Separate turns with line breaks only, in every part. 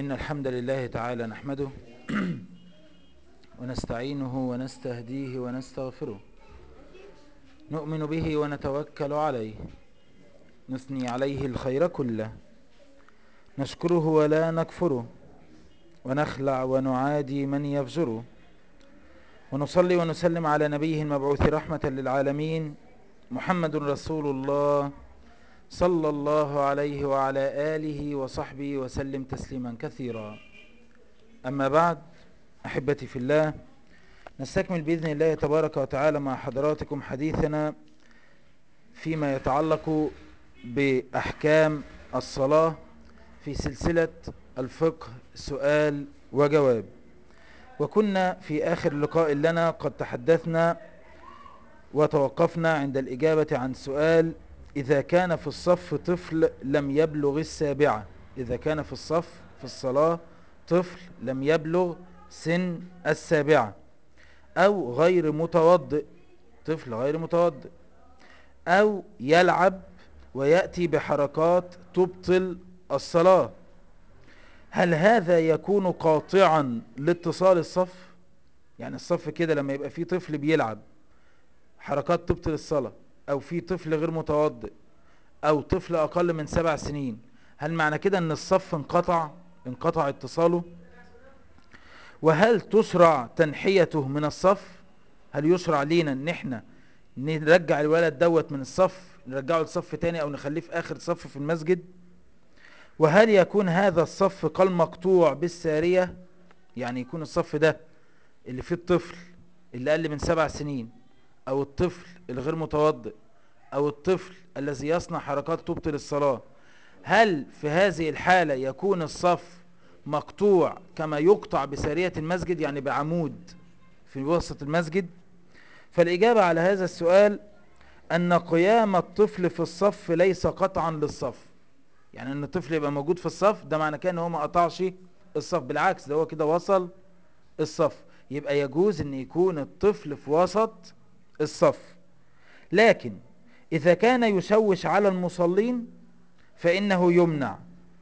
إن الحمد لله تعالى نحمده ونستعينه ونستهديه ونستغفره نؤمن به ونتوكل عليه نثني عليه الخير كله نشكره ولا نكفره ونخلع ونعادي من يفجره ونصلي ونسلم على نبيه المبعوث رحمة للعالمين محمد رسول الله صلى الله عليه وعلى آله وصحبه وسلم تسليما كثيرا أما بعد أحبتي في الله نستكمل بإذن الله تبارك وتعالى مع حضراتكم حديثنا فيما يتعلق بأحكام الصلاة في سلسلة الفقه سؤال وجواب وكنا في آخر لقاء لنا قد تحدثنا وتوقفنا عند الإجابة عن سؤال إذا كان في الصف طفل لم يبلغ السابعة إذا كان في الصف في الصلاة طفل لم يبلغ سن السابعة أو غير متوضئ طفل غير متوضئ أو يلعب ويأتي بحركات تبطل الصلاة هل هذا يكون قاطعا لاتصال الصف يعني الصف كده لما يبقى فيه طفل بيلعب حركات تبطل الصلاة او في طفل غير متوضئ او طفل اقل من سبع سنين هل معنى كده ان الصف انقطع انقطع اتصاله وهل تشرع تنحيته من الصف هل يشرع لينا ان احنا نرجع الولد دوت من الصف نرجعه لصف تاني او نخليه في اخر صف في المسجد وهل يكون هذا الصف كالمقطوع بالسارية يعني يكون الصف ده اللي فيه الطفل اللي اقل من سبع سنين او الطفل الغير متوضئ او الطفل الذي يصنع حركات تبطل الصلاة هل في هذه الحالة يكون الصف مقطوع كما يقطع بسارية المسجد يعني بعمود في وسط المسجد فالإجابة على هذا السؤال أن قيام الطفل في الصف ليس قطعا للصف يعني أن الطفل يبقى موجود في الصف ده معنى كان هو ما قطعش الصف بالعكس ده هو كده وصل الصف يبقى يجوز أن يكون الطفل في وسط الصف لكن إذا كان يشوش على المصلين فإنه يمنع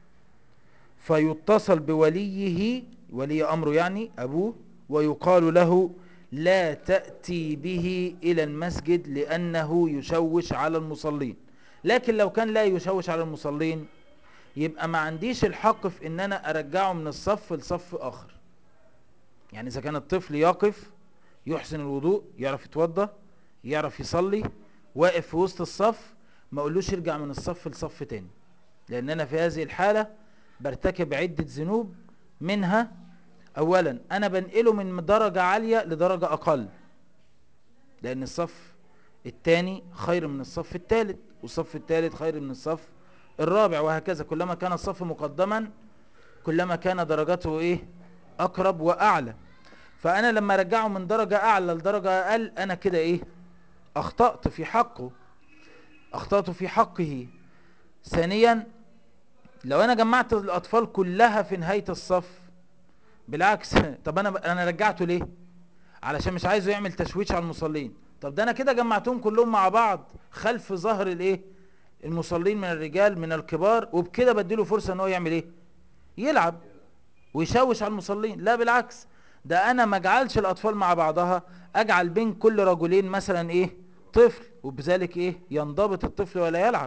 فيتصل بوليه ولي أمره يعني أبوه ويقال له لا تأتي به إلى المسجد لأنه يشوش على المصلين لكن لو كان لا يشوش على المصلين يبقى ما عنديش الحق في ان انا ارجعه من الصف لصف اخر يعني اذا كان الطفل يقف يحسن الوضوء يعرف يتوضى يعرف يصلي واقف في وسط الصف ما اقولوش ارجع من الصف لصف تاني لان انا في هذه الحالة برتكب عدة ذنوب منها اولا انا بنقله من درجة عالية لدرجة اقل لان الصف الثاني خير من الصف الثالث والصف الثالث خير من الصف الرابع وهكذا كلما كان الصف مقدما كلما كان درجته ايه اقرب واعلى فانا لما ارجعه من درجة اعلى لدرجة اقل انا كده ايه اخطأت في حقه اخطأت في حقه ثانيا لو انا جمعت الاطفال كلها في نهاية الصف بالعكس طب انا انا رجعته ليه علشان مش عايزه يعمل تشويش على المصلين طب ده انا كده جمعتهم كلهم مع بعض خلف ظهر الايه المصلين من الرجال من الكبار وبكده بديله فرصة ان هو يعمل ايه يلعب ويشوش على المصلين لا بالعكس ده انا ما اجعلش الاطفال مع بعضها اجعل بين كل رجلين مثلا ايه طفل وبذلك ايه ينضبط الطفل ولا يلعب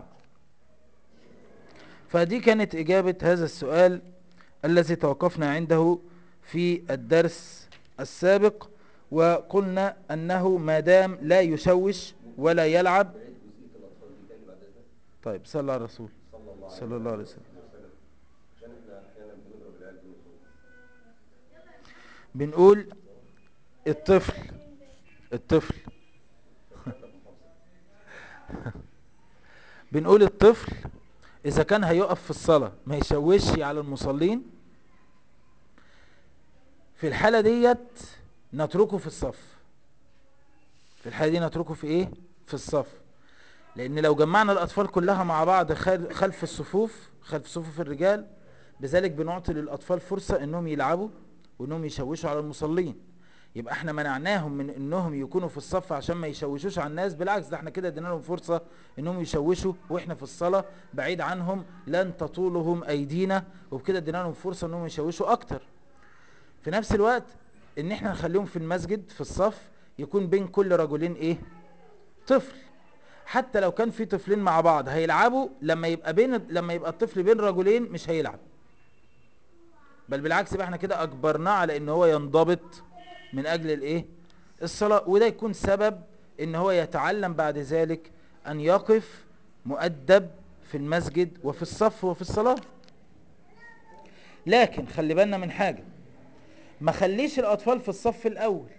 فدي كانت اجابة هذا السؤال الذي توقفنا عنده في الدرس السابق وقلنا انه ما دام لا يشوش ولا يلعب طيب صلى على الرسول صلى الله عليه وسلم بنقول الطفل الطفل بنقول الطفل اذا كان هيقف في الصلاة ما يشوش على المصلين في الحالة ديت نتركه في الصف في الحالة دي نتركه في ايه في الصف لان لو جمعنا الاطفال كلها مع بعض خلف الصفوف خلف صفوف الرجال بذلك بنعطي للاطفال فرصة انهم يلعبوا وانهم يشوشوا على المصلين يبقى احنا منعناهم من انهم يكونوا في الصف عشان ما يشوشوش على الناس بالعكس ده احنا كده ادينا لهم فرصة انهم يشوشوا واحنا في الصلاة بعيد عنهم لن تطولهم ايدينا وبكده ادينا لهم فرصة انهم يشوشوا اكتر في نفس الوقت ان احنا نخليهم في المسجد في الصف يكون بين كل رجلين ايه طفل حتى لو كان في طفلين مع بعض هيلعبوا لما يبقى بين لما يبقى الطفل بين رجلين مش هيلعب بل بالعكس بقى احنا كده اجبرناه على ان هو ينضبط من اجل الايه الصلاة وده يكون سبب ان هو يتعلم بعد ذلك ان يقف مؤدب في المسجد وفي الصف وفي الصلاة لكن خلي بالنا من حاجة ما خليش الاطفال في الصف الاول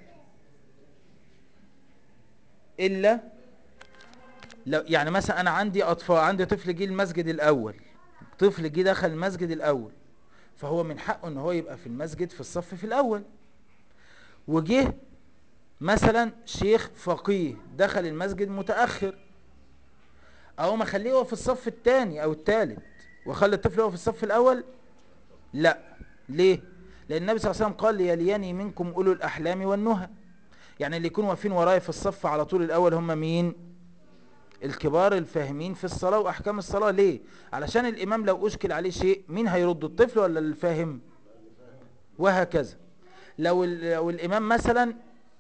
الا لو يعني مثلا انا عندي اطفال عندي طفل جه المسجد الاول طفل جه دخل المسجد الاول فهو من حقه ان هو يبقى في المسجد في الصف في الاول وجه مثلا شيخ فقيه دخل المسجد متأخر او ما خليه هو في الصف الثاني او الثالث وخلي الطفل هو في الصف الاول لا ليه لان النبي صلى الله عليه وسلم قال ليليني منكم اولو الاحلام والنهى يعني اللي يكونوا واقفين ورايا في الصف على طول الاول هم مين الكبار الفاهمين في الصلاة واحكام الصلاة ليه علشان الامام لو اشكل عليه شيء مين هيرد الطفل ولا الفاهم وهكذا لو, لو الامام مثلا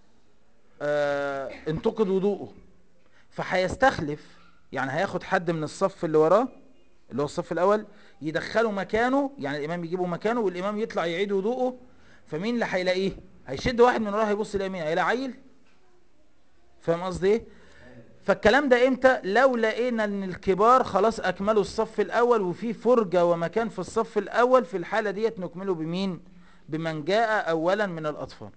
آه انتقد وضوءه فهيستخلف يعني هياخد حد من الصف اللي وراه اللي هو الصف الاول يدخله مكانه يعني الامام يجيبه مكانه والامام يطلع يعيد وضوءه فمين اللي هيلاقيه هيشد واحد من وراه هيبص اليمين هيلاقي عيل فاهم قصدي ايه فالكلام ده امتى لو لقينا ان الكبار خلاص اكملوا الصف الاول وفي فرجة ومكان في الصف الاول في الحالة ديت نكمله بمين بمن جاء اولا من الاطفال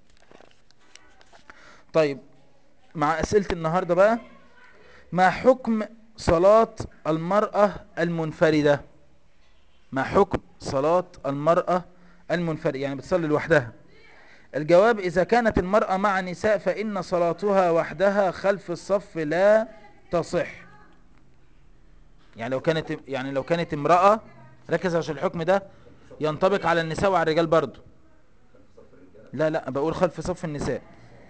طيب مع اسئلة النهاردة بقى ما حكم صلاة المرأة المنفردة ما حكم صلاة المرأة المنفردة يعني بتصلي لوحدها الجواب إذا كانت المرأة مع نساء فإن صلاتها وحدها خلف الصف لا تصح يعني لو كانت يعني لو كانت امرأة ركز عشان الحكم ده ينطبق على النساء وعلى الرجال برضو لا لا بقول خلف صف النساء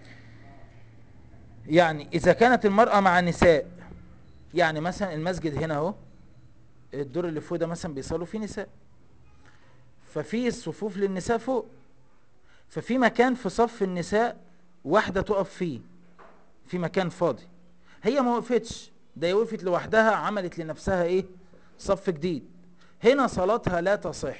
يعني إذا كانت المرأة مع نساء يعني مثلا المسجد هنا اهو الدور اللي فوق ده مثلا بيصلوا فيه نساء ففي الصفوف للنساء فوق ففي مكان في صف النساء واحدة تقف فيه في مكان فاضي هي ما وقفتش ده وقفت لوحدها عملت لنفسها ايه صف جديد هنا صلاتها لا تصح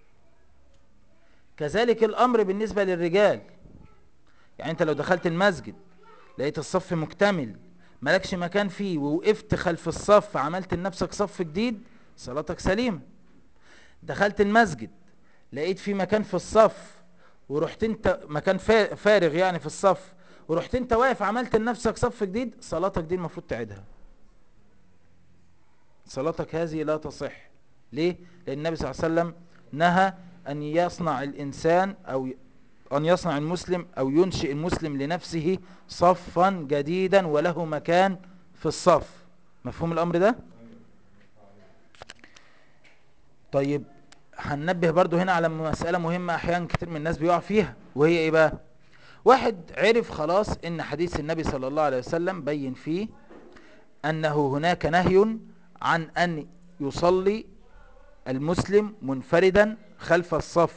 كذلك الامر بالنسبة للرجال يعني انت لو دخلت المسجد لقيت الصف مكتمل مالكش مكان فيه ووقفت خلف الصف عملت لنفسك صف جديد صلاتك سليمة دخلت المسجد لقيت في مكان في الصف ورحت انت مكان فارغ يعني في الصف ورحت انت واقف عملت لنفسك صف جديد صلاتك دي المفروض تعيدها صلاتك هذه لا تصح ليه لان النبي صلى الله عليه وسلم نهى ان يصنع الانسان او ان يصنع المسلم او ينشئ المسلم لنفسه صفا جديدا وله مكان في الصف مفهوم الامر ده طيب هننبه برضو هنا على مسألة مهمة احيانا كتير من الناس بيقع فيها وهي ايه بقى واحد عرف خلاص ان حديث النبي صلى الله عليه وسلم بين فيه انه هناك نهي عن ان يصلي المسلم منفردا خلف الصف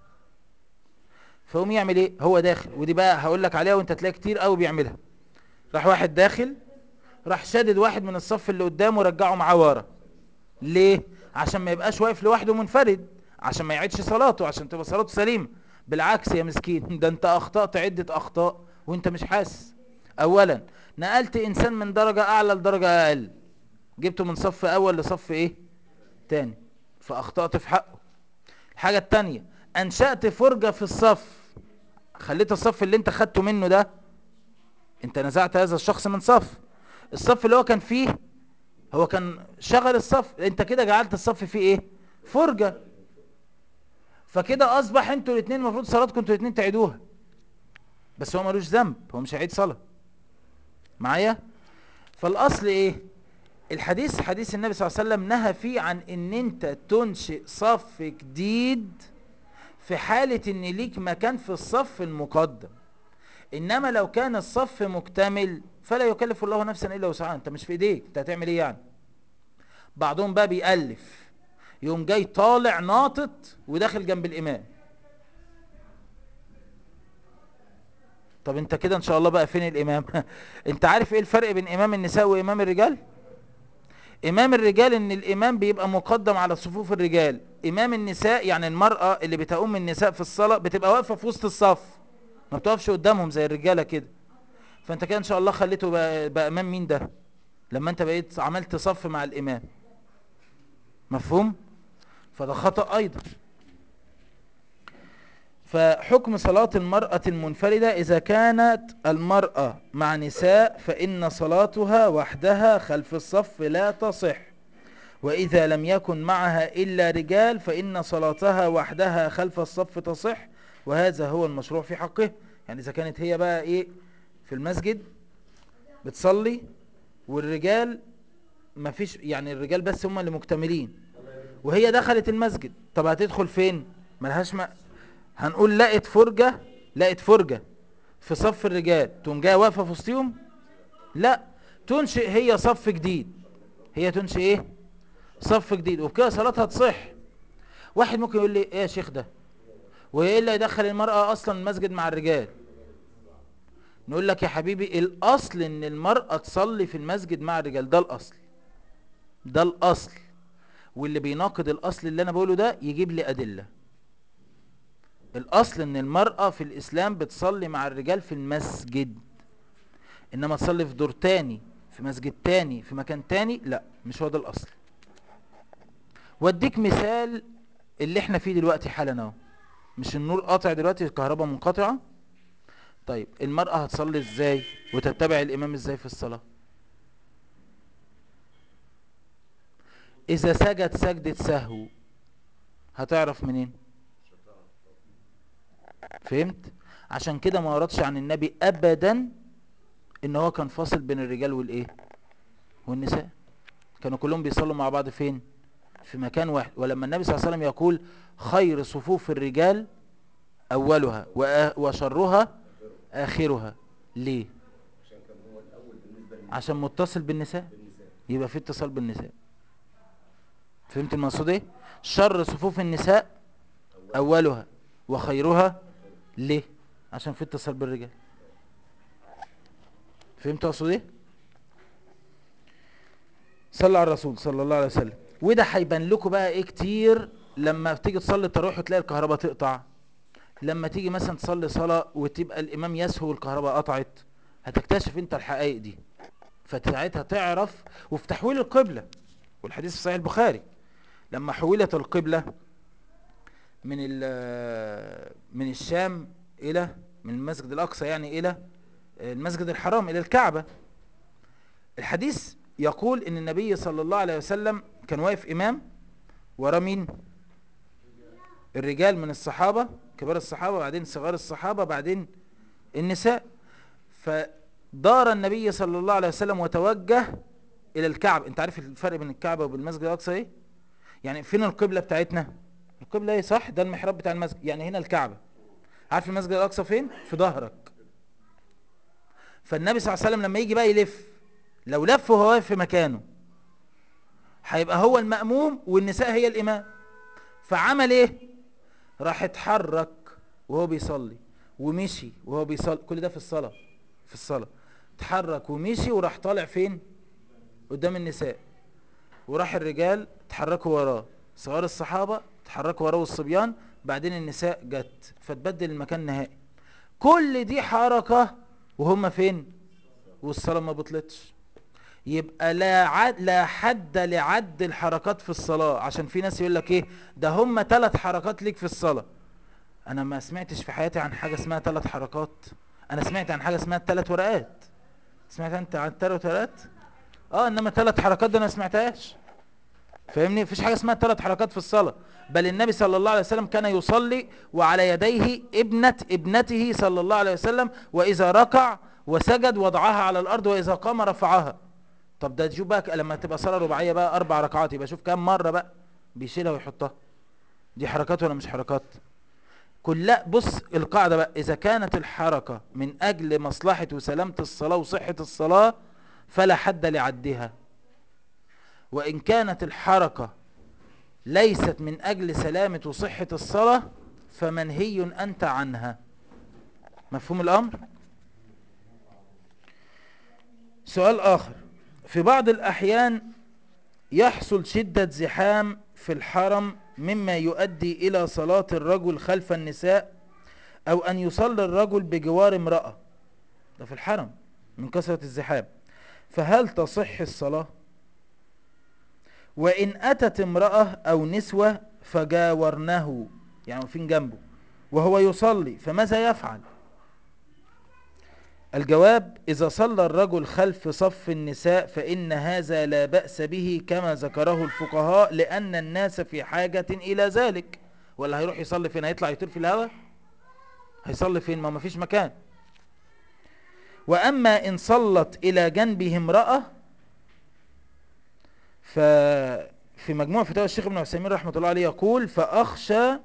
فهم يعمل ايه هو داخل ودي بقى هقول لك عليها وانت تلاقي كتير قوي بيعملها راح واحد داخل راح شادد واحد من الصف اللي قدامه ورجعه معاه ورا ليه عشان ما يبقاش واقف لوحده منفرد عشان ما يعيدش صلاته عشان تبقى صلاته سليمه بالعكس يا مسكين ده انت اخطأت عدة اخطاء وانت مش حاسس اولا نقلت انسان من درجة اعلى لدرجة اقل جبته من صف اول لصف ايه تاني فاخطأت في حقه الحاجة التانية انشأت فرجة في الصف خليت الصف اللي انت خدته منه ده انت نزعت هذا الشخص من صف الصف اللي هو كان فيه هو كان شغل الصف انت كده جعلت الصف فيه ايه فرجة فكده اصبح انتوا الاثنين المفروض صلاتكم انتوا الاثنين تعيدوها بس هو ملوش ذنب هو مش هيعيد صلاة معايا فالاصل ايه الحديث حديث النبي صلى الله عليه وسلم نهى فيه عن ان انت تنشئ صف جديد في حالة ان ليك مكان في الصف المقدم انما لو كان الصف مكتمل فلا يكلف الله نفسا الا وسعها انت مش في ايديك انت هتعمل ايه يعني بعضهم بقى بيألف يوم جاي طالع ناطط وداخل جنب الامام طب انت كده ان شاء الله بقى فين الامام انت عارف ايه الفرق بين امام النساء وامام الرجال امام الرجال ان الامام بيبقى مقدم على صفوف الرجال امام النساء يعني المرأة اللي بتقوم النساء في الصلاة بتبقى واقفة في وسط الصف ما بتقفش قدامهم زي الرجالة كده فانت كده ان شاء الله خليته بقى, بقى امام مين ده لما انت بقيت عملت صف مع الامام مفهوم فده خطأ ايضا فحكم صلاة المرأة المنفردة إذا كانت المرأة مع نساء فإن صلاتها وحدها خلف الصف لا تصح وإذا لم يكن معها إلا رجال فإن صلاتها وحدها خلف الصف تصح وهذا هو المشروع في حقه يعني إذا كانت هي بقى إيه في المسجد بتصلي والرجال ما فيش يعني الرجال بس هم اللي مكتملين وهي دخلت المسجد طب هتدخل فين ملهاش ما هنقول لقت فرجة لقت فرجة في صف الرجال تقوم جايه واقفه في وسطهم لا تنشئ هي صف جديد هي تنشئ ايه صف جديد وبكده صلاتها تصح واحد ممكن يقول لي ايه يا شيخ ده وايه اللي يدخل المرأة اصلا المسجد مع الرجال نقول لك يا حبيبي الاصل ان المرأة تصلي في المسجد مع الرجال ده الاصل ده الاصل واللي بيناقض الاصل اللي انا بقوله ده يجيب لي ادلة الاصل ان المرأة في الاسلام بتصلي مع الرجال في المسجد انما تصلي في دور تاني في مسجد تاني في مكان تاني لا مش هو ده الاصل واديك مثال اللي احنا فيه دلوقتي حالا اهو مش النور قاطع دلوقتي الكهرباء منقطعة طيب المرأة هتصلي ازاي وتتبع الامام ازاي في الصلاة اذا سجد سجدة سهو هتعرف منين فهمت عشان كده ما وردش عن النبي ابدا ان هو كان فاصل بين الرجال والايه والنساء كانوا كلهم بيصلوا مع بعض فين في مكان واحد ولما النبي صلى الله عليه وسلم يقول خير صفوف الرجال اولها وشرها اخرها ليه عشان متصل بالنساء يبقى في اتصال بالنساء فهمت المقصود ايه شر صفوف النساء اولها وخيرها ليه عشان في اتصال بالرجال فهمت اقصد ايه صلى على الرسول صلى الله عليه وسلم وده هيبان لكم بقى ايه كتير لما تيجي تصلي التراويح وتلاقي الكهرباء تقطع لما تيجي مثلا تصلي صلاة وتبقى الامام يسهو والكهرباء قطعت هتكتشف انت الحقائق دي فساعتها تعرف وفي تحويل القبلة والحديث في صحيح البخاري لما حولت القبلة من من الشام الى من المسجد الاقصى يعني الى المسجد الحرام الى الكعبة الحديث يقول ان النبي صلى الله عليه وسلم كان واقف امام ورا مين الرجال من الصحابة كبار الصحابة بعدين صغار الصحابة بعدين النساء فدار النبي صلى الله عليه وسلم وتوجه الى الكعبة انت عارف الفرق بين الكعبة وبالمسجد الاقصى ايه يعني فين القبلة بتاعتنا القبلة ايه صح ده المحراب بتاع المسجد يعني هنا الكعبة عارف المسجد الاقصى فين في ظهرك فالنبي صلى الله عليه وسلم لما يجي بقى يلف لو لف وهو واقف في مكانه هيبقى هو المأموم والنساء هي الإمام فعمل ايه راح اتحرك وهو بيصلي ومشي وهو بيصلي كل ده في الصلاة في الصلاة اتحرك ومشي وراح طالع فين قدام النساء وراح الرجال اتحركوا وراه صغار الصحابة اتحركوا وراه الصبيان بعدين النساء جت فتبدل المكان نهائي كل دي حركة وهم فين والصلاة ما بطلتش يبقى لا عد لا حد لعد الحركات في الصلاة عشان في ناس يقول لك ايه ده هم ثلاث حركات ليك في الصلاة انا ما سمعتش في حياتي عن حاجة اسمها ثلاث حركات انا سمعت عن حاجة اسمها ثلاث ورقات سمعت انت عن ثلاث ورقات اه انما ثلاث حركات ده انا ما سمعتهاش فاهمني مفيش حاجة اسمها ثلاث حركات في الصلاة بل النبي صلى الله عليه وسلم كان يصلي وعلى يديه ابنة ابنته صلى الله عليه وسلم واذا ركع وسجد وضعها على الارض واذا قام رفعها طب ده شوف بقى لما تبقى صلاه رباعيه بقى اربع ركعات يبقى شوف كام مره بقى بيشيلها ويحطها دي حركات ولا مش حركات كل بص القاعدة بقى إذا كانت الحركة من أجل مصلحة وسلامة الصلاة وصحة الصلاة فلا حد لعدها وإن كانت الحركة ليست من أجل سلامة وصحة الصلاة فمنهي أنت عنها مفهوم الأمر سؤال آخر في بعض الأحيان يحصل شدة زحام في الحرم مما يؤدي إلى صلاة الرجل خلف النساء أو أن يصلي الرجل بجوار امرأة ده في الحرم من كثرة الزحام فهل تصح الصلاة وإن أتت امرأة أو نسوة فجاورنه يعني واقفين جنبه وهو يصلي فماذا يفعل الجواب إذا صلى الرجل خلف صف النساء فإن هذا لا بأس به كما ذكره الفقهاء لأن الناس في حاجة إلى ذلك ولا هيروح يصلي فين هيطلع يطير في الهواء هيصلي فين ما مفيش مكان وأما إن صلت إلى جنبه امرأة ففي مجموع فتاوى الشيخ ابن عثيمين رحمة الله عليه يقول فأخشى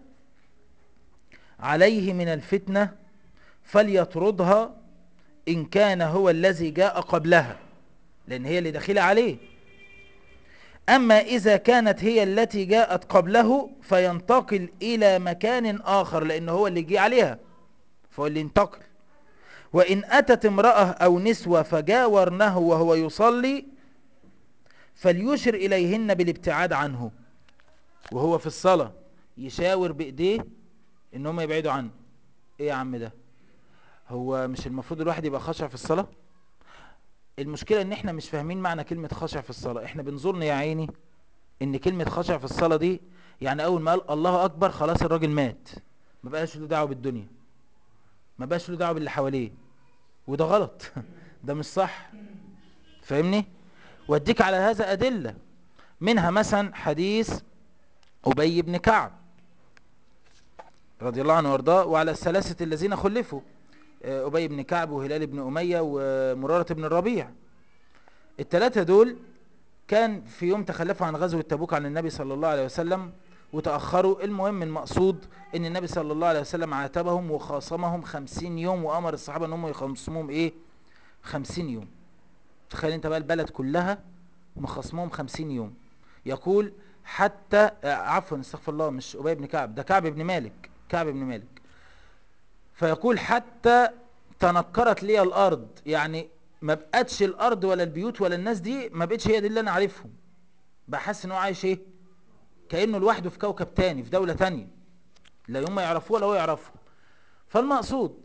عليه من الفتنة فليطردها إن كان هو الذي جاء قبلها لأن هي اللي داخله عليه أما إذا كانت هي التي جاءت قبله فينتقل إلى مكان آخر لأنه هو اللي جاء عليها فهو اللي ينتقل وإن أتت امرأة أو نسوة فجاورنه وهو يصلي فليشر إليهن بالابتعاد عنه وهو في الصلاة يشاور بإيديه إن هم يبعدوا عنه إيه يا عم ده هو مش المفروض الواحد يبقى خاشع في الصلاة المشكلة ان احنا مش فاهمين معنى كلمة خاشع في الصلاة احنا بنظن يا عيني ان كلمة خاشع في الصلاة دي يعني اول ما قال الله اكبر خلاص الراجل مات ما بقاش له دعوة بالدنيا ما بقاش له دعوة باللي حواليه وده غلط ده مش صح فاهمني واديك على هذا ادلة منها مثلا حديث ابي بن كعب رضي الله عنه وارضاه وعلى الثلاثة الذين خلفوا أبي بن كعب وهلال بن أمية ومرارة بن الربيع الثلاثة دول كان في يوم تخلفوا عن غزوة تبوك عن النبي صلى الله عليه وسلم وتأخروا المهم المقصود ان النبي صلى الله عليه وسلم عاتبهم وخاصمهم خمسين يوم وأمر الصحابة ان هم يخصموهم ايه خمسين يوم تخيل انت بقى البلد كلها مخصمهم خمسين يوم يقول حتى عفوا استغفر الله مش أبي بن كعب ده كعب بن مالك كعب بن مالك فيقول حتى تنكرت لي الارض يعني ما بقتش الارض ولا البيوت ولا الناس دي ما بقتش هي دي اللي انا عارفهم بحس ان هو عايش ايه كانه لوحده في كوكب تاني في دوله تانية لا هم يعرفوه ولا هو يعرفهم فالمقصود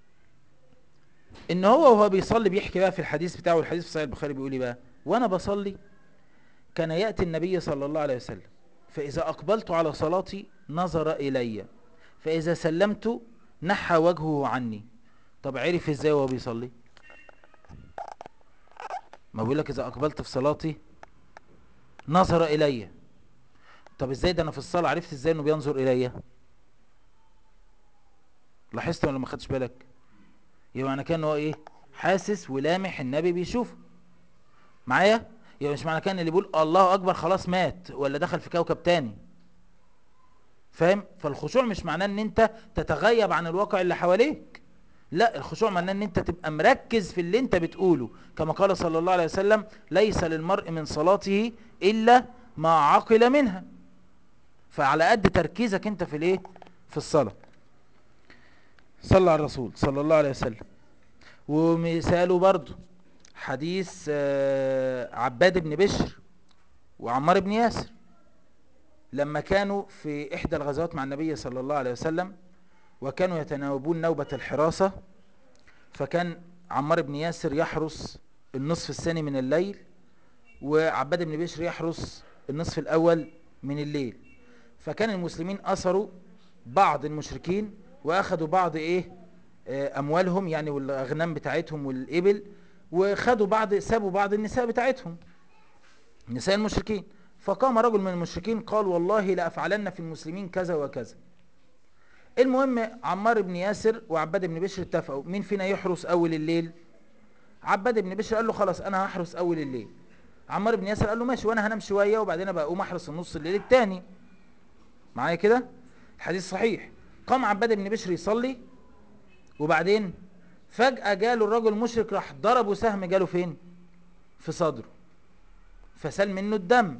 ان هو وهو بيصلي بيحكي بقى في الحديث بتاعه الحديث في صحيح البخاري بيقول ايه بقى وانا بصلي كان ياتي النبي صلى الله عليه وسلم فاذا اقبلت على صلاتي نظر الي فاذا سلمت نحى وجهه عني طب عرف ازاي وهو بيصلي ما بيقول لك اذا اقبلت في صلاتي نظر الي طب ازاي ده انا في الصلاه عرفت ازاي انه بينظر الي لاحظت ولا ما خدتش بالك يبقى معنى كان ان هو ايه حاسس ولامح النبي بيشوفه معايا يبقى مش معنى كان اللي بيقول الله اكبر خلاص مات ولا دخل في كوكب تاني فاهم فالخشوع مش معناه ان انت تتغيب عن الواقع اللي حواليك لا الخشوع معناه ان انت تبقى مركز في اللي انت بتقوله كما قال صلى الله عليه وسلم ليس للمرء من صلاته الا ما عقل منها فعلى قد تركيزك انت في الايه في الصلاة صلى على الرسول صلى الله عليه وسلم ومثاله برضو حديث عباد بن بشر وعمار بن ياسر لما كانوا في إحدى الغزوات مع النبي صلى الله عليه وسلم وكانوا يتناوبون نوبة الحراسة فكان عمار بن ياسر يحرس النصف الثاني من الليل وعباد بن بشر يحرس النصف الأول من الليل فكان المسلمين أسروا بعض المشركين وأخذوا بعض إيه أموالهم يعني والأغنام بتاعتهم والإبل وخدوا بعض سابوا بعض النساء بتاعتهم نساء المشركين فقام رجل من المشركين قال والله لأفعلن في المسلمين كذا وكذا المهم عمار بن ياسر وعباد بن بشر اتفقوا مين فينا يحرس أول الليل عباد بن بشر قال له خلاص أنا هحرس أول الليل عمار بن ياسر قال له ماشي وأنا هنام شوية وبعدين أبقى أقوم أحرس النص الليل التاني معايا كده الحديث صحيح قام عباد بن بشر يصلي وبعدين فجأة جاله الرجل المشرك راح ضربه سهم جاله فين في صدره فسال منه الدم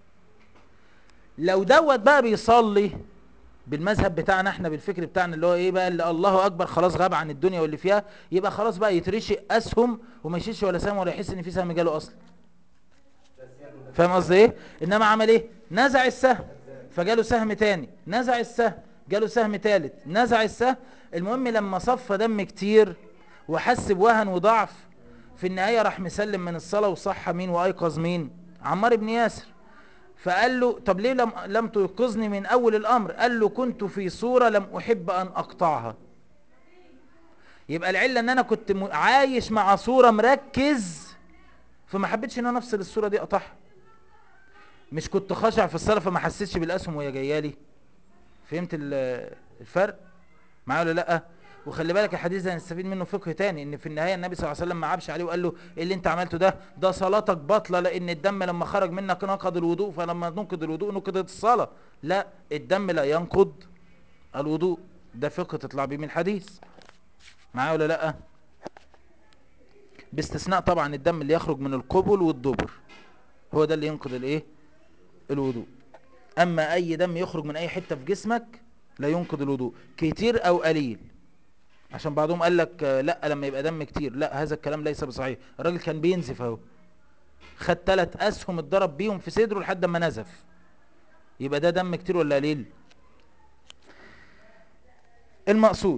لو دوت بقى بيصلي بالمذهب بتاعنا احنا بالفكر بتاعنا اللي هو ايه بقى اللي الله اكبر خلاص غاب عن الدنيا واللي فيها يبقى خلاص بقى يترشق اسهم وما يشيلش ولا سهم ولا يحس ان في سهم جاله اصلا فاهم قصدي ايه انما عمل ايه نزع السهم فجاله سهم تاني نزع السهم جاله سهم تالت نزع السهم المهم لما صفى دم كتير وحس بوهن وضعف في النهاية راح مسلم من الصلاة وصح مين وايقظ مين عمار بن ياسر فقال له طب ليه لم, لم تيقظني من اول الامر قال له كنت في صورة لم احب ان اقطعها يبقى العلة ان انا كنت عايش مع صورة مركز فما حبيتش ان انا افصل الصورة دي اقطعها مش كنت خاشع في الصلاة فما حسيتش بالاسهم وهي جايه لي فهمت الفرق معايا ولا لا وخلي بالك الحديث ده هنستفيد منه فقه تاني ان في النهايه النبي صلى الله عليه وسلم ما عابش عليه وقال له ايه اللي انت عملته ده ده صلاتك باطله لان الدم لما خرج منك نقض الوضوء فلما نقض الوضوء نقضت الصلاه لا الدم لا ينقض الوضوء ده فقه تطلع بيه من الحديث معايا ولا لا باستثناء طبعا الدم اللي يخرج من القبل والدبر هو ده اللي ينقض الايه الوضوء اما اي دم يخرج من اي حته في جسمك لا ينقض الوضوء كتير او قليل عشان بعضهم قال لك لا لما يبقى دم كتير لا هذا الكلام ليس بصحيح الراجل كان بينزف اهو خد ثلاث اسهم اتضرب بيهم في صدره لحد ما نزف يبقى ده دم كتير ولا قليل المقصود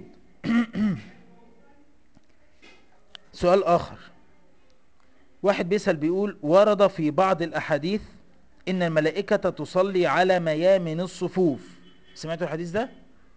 سؤال اخر واحد بيسأل بيقول ورد في بعض الاحاديث ان الملائكة تصلي على ميامن الصفوف سمعتوا الحديث ده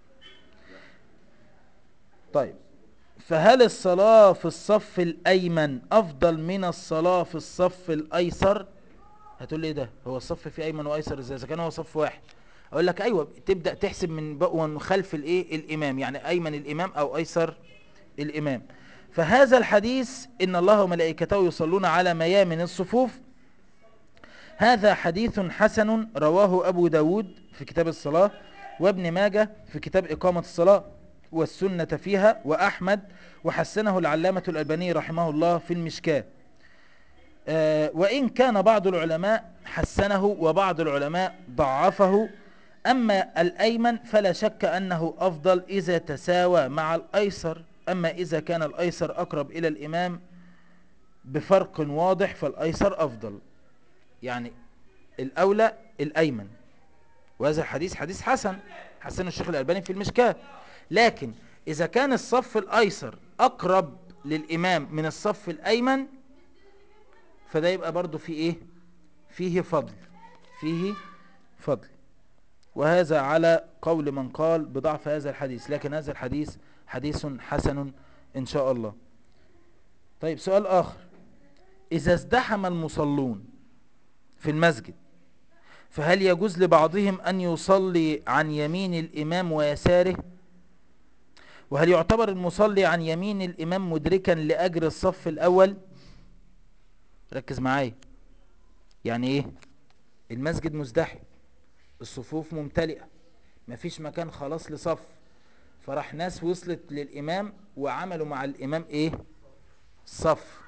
طيب فهل الصلاة في الصف الأيمن أفضل من الصلاة في الصف الأيسر هتقول لي ايه ده هو الصف فيه أيمن وأيسر ازاي إذا كان هو صف واحد أقول لك أيوة تبدأ تحسب من بقوة خلف الإيه الإمام يعني أيمن الإمام أو أيسر الإمام فهذا الحديث إن الله وملائكته يصلون على ميامن الصفوف هذا حديث حسن رواه أبو داود في كتاب الصلاة وابن ماجة في كتاب إقامة الصلاة والسنة فيها وأحمد وحسنه العلامة الألباني رحمه الله في المشكاة أه وإن كان بعض العلماء حسنه وبعض العلماء ضعفه أما الأيمن فلا شك أنه أفضل إذا تساوى مع الأيسر أما إذا كان الأيسر أقرب إلى الإمام بفرق واضح فالأيسر أفضل يعني الأولى الأيمن وهذا الحديث حديث حسن حسن الشيخ الألباني في المشكاة لكن إذا كان الصف الأيسر أقرب للإمام من الصف الأيمن فده يبقى برضو في إيه فيه فضل فيه فضل وهذا على قول من قال بضعف هذا الحديث لكن هذا الحديث حديث حسن إن شاء الله طيب سؤال آخر إذا ازدحم المصلون في المسجد فهل يجوز لبعضهم أن يصلي عن يمين الإمام ويساره وهل يعتبر المصلي عن يمين الإمام مدركا لأجر الصف الأول ركز معايا يعني إيه المسجد مزدحم الصفوف ممتلئة مفيش مكان خلاص لصف فراح ناس وصلت للإمام وعملوا مع الإمام إيه صف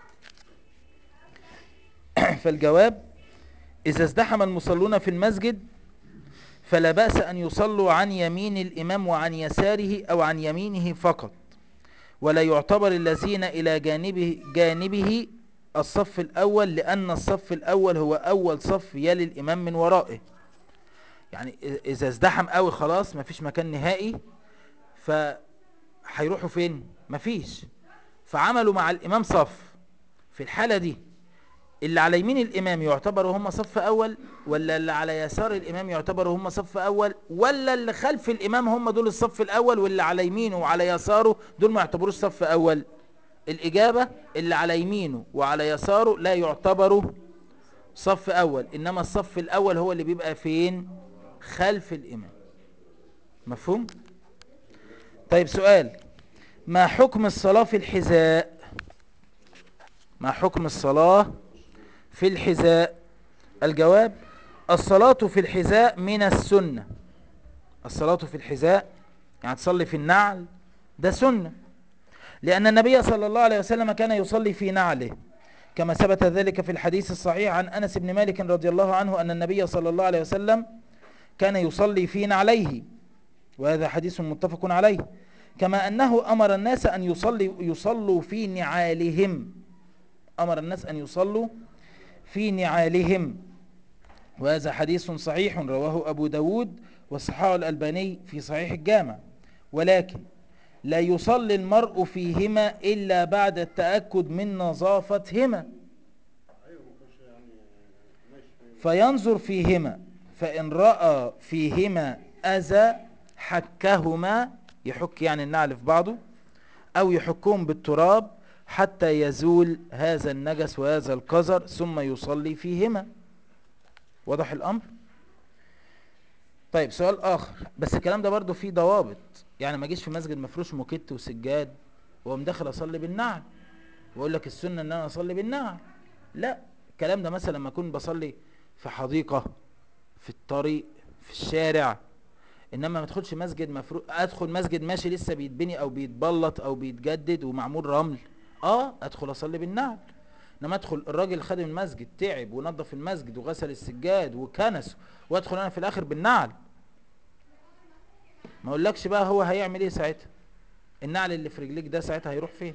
فالجواب إذا ازدحم المصلون في المسجد فلا بأس أن يصلوا عن يمين الإمام وعن يساره أو عن يمينه فقط ولا يعتبر الذين إلى جانبه, جانبه الصف الأول لأن الصف الأول هو أول صف يلي الإمام من ورائه يعني إذا ازدحم قوي خلاص مفيش مكان نهائي فهيروحوا فين مفيش فعملوا مع الإمام صف في الحالة دي اللي على يمين الإمام يعتبروا هم صف أول ولا اللي على يسار الإمام يعتبروا هم صف أول ولا اللي خلف الإمام هم دول الصف الأول واللي على يمينه وعلى يساره دول ما يعتبروش صف أول الإجابة اللي على يمينه وعلى يساره لا يعتبروا صف أول إنما الصف الأول هو اللي بيبقى فين خلف الإمام مفهوم طيب سؤال ما حكم الصلاة في الحذاء ما حكم الصلاة في الحذاء الجواب الصلاة في الحذاء من السنة الصلاة في الحذاء يعني تصلي في النعل ده سنة لأن النبي صلى الله عليه وسلم كان يصلي في نعله كما ثبت ذلك في الحديث الصحيح عن أنس بن مالك رضي الله عنه أن النبي صلى الله عليه وسلم كان يصلي في نعليه وهذا حديث متفق عليه كما أنه أمر الناس أن يصلي يصلوا في نعالهم أمر الناس أن يصلوا في نعالهم وهذا حديث صحيح رواه أبو داود والصحاح الألباني في صحيح الجامع ولكن لا يصلي المرء فيهما إلا بعد التأكد من نظافتهما فينظر فيهما فإن رأى فيهما أذى حكهما يحك يعني النعل في بعضه أو يحكهم بالتراب حتى يزول هذا النجس وهذا القذر ثم يصلي فيهما واضح الأمر طيب سؤال آخر بس الكلام ده برضو فيه ضوابط يعني ما اجيش في مسجد مفروش موكيت وسجاد واقوم داخل اصلي بالنعل واقول لك السنه ان انا اصلي بالنعل لا الكلام ده مثلا لما اكون بصلي في حديقه في الطريق في الشارع انما ما ادخلش مسجد مفروش ادخل مسجد ماشي لسه بيتبني او بيتبلط او بيتجدد ومعمول رمل اه ادخل اصلي بالنعل انما ادخل الراجل خادم المسجد تعب ونظف المسجد وغسل السجاد وكنسه وادخل انا في الاخر بالنعل ما اقولكش بقى هو هيعمل ايه ساعتها النعل اللي في رجليك ده ساعتها هيروح فين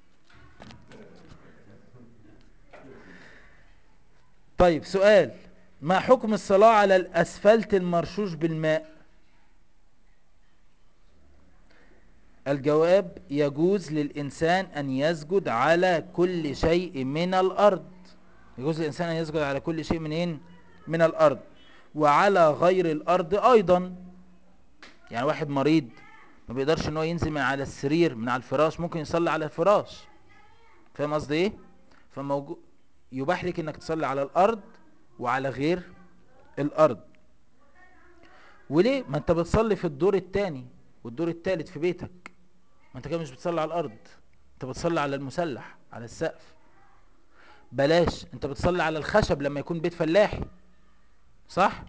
طيب سؤال ما حكم الصلاة على الأسفلت المرشوش بالماء الجواب يجوز للإنسان أن يسجد على كل شيء من الأرض يجوز للإنسان أن يسجد على كل شيء منين من الأرض وعلى غير الأرض أيضا يعني واحد مريض ما بيقدرش ان هو ينزل من على السرير من على الفراش ممكن يصلي على الفراش فاهم قصدي ايه فموجود يباح لك انك تصلي على الارض وعلى غير الارض وليه ما انت بتصلي في الدور الثاني والدور الثالث في بيتك ما انت كده مش بتصلي على الارض انت بتصلي على المسلح على السقف بلاش انت بتصلي على الخشب لما يكون بيت فلاحي صح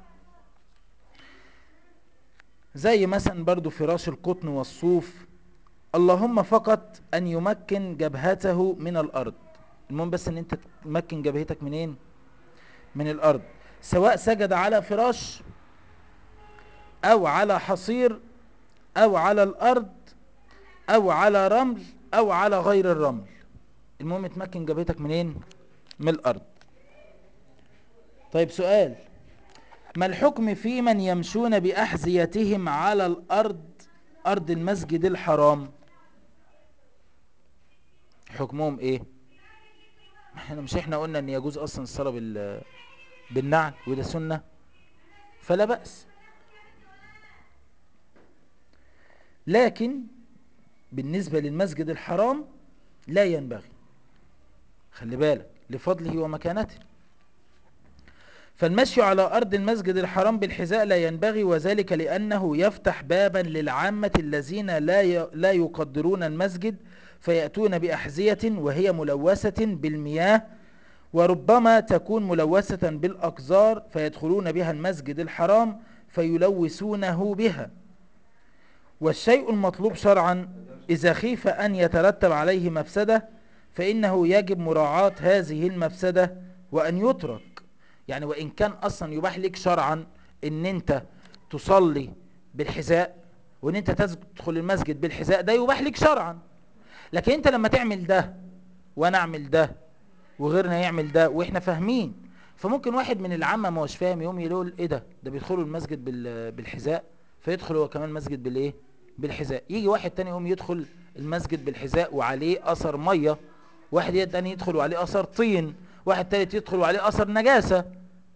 زي مثلا برضو فراش القطن والصوف اللهم فقط ان يمكن جبهته من الارض المهم بس ان انت تمكن جبهتك منين من الارض سواء سجد على فراش او على حصير او على الارض او على رمل او على غير الرمل المهم تمكن جبهتك منين من الارض طيب سؤال ما الحكم في من يمشون بأحذيتهم على الأرض أرض المسجد الحرام حكمهم ايه احنا مش احنا قلنا ان يجوز اصلا الصلاة بال بالنعل وده سنة فلا بأس لكن بالنسبة للمسجد الحرام لا ينبغي خلي بالك لفضله ومكانته فالمشي على أرض المسجد الحرام بالحذاء لا ينبغي وذلك لأنه يفتح بابا للعامة الذين لا لا يقدرون المسجد فيأتون بأحذية وهي ملوثة بالمياه وربما تكون ملوثة بالأقذار فيدخلون بها المسجد الحرام فيلوثونه بها والشيء المطلوب شرعا إذا خيف أن يترتب عليه مفسدة فإنه يجب مراعاة هذه المفسدة وأن يترك يعني وإن كان أصلا يباح لك شرعا ان انت تصلي بالحذاء وان انت تدخل المسجد بالحذاء ده يباح لك شرعا لكن انت لما تعمل ده وانا اعمل ده وغيرنا يعمل ده واحنا فاهمين فممكن واحد من العامة ما هوش فاهم يقوم يقول ايه ده ده بيدخلوا المسجد بالحذاء فيدخل هو كمان المسجد بالايه بالحذاء يجي واحد تاني يقوم يدخل المسجد بالحذاء وعليه اثر ميه واحد تاني يدخل وعليه اثر طين واحد تالت يدخل وعليه اثر نجاسة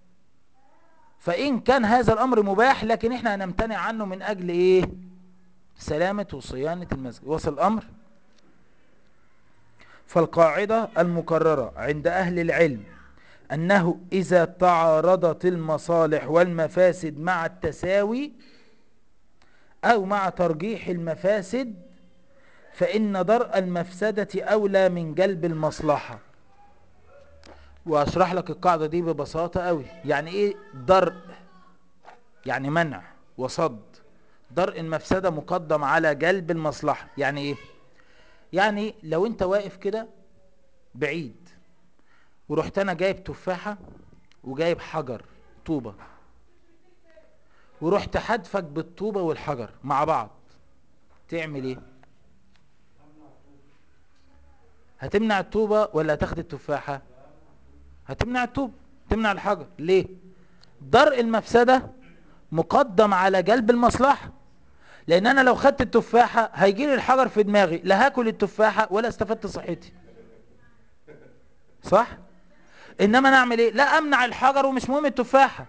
فان كان هذا الامر مباح لكن احنا هنمتنع عنه من اجل ايه سلامة وصيانة المسجد وصل الامر فالقاعدة المكررة عند اهل العلم انه اذا تعارضت المصالح والمفاسد مع التساوي او مع ترجيح المفاسد فان درء المفسدة اولى من جلب المصلحة واشرح لك القاعدة دي ببساطة قوي يعني ايه درء يعني منع وصد درء المفسدة مقدم على جلب المصلحة يعني ايه يعني لو انت واقف كده بعيد ورحت انا جايب تفاحة وجايب حجر طوبة ورحت حدفك بالطوبة والحجر مع بعض تعمل ايه هتمنع الطوبة ولا هتاخد التفاحة هتمنع الطوبة تمنع الحجر ليه درء المفسدة مقدم على جلب المصلحة لان انا لو خدت التفاحة هيجي لي الحجر في دماغي لا هاكل التفاحة ولا استفدت صحتي صح انما انا اعمل ايه لا امنع الحجر ومش مهم التفاحة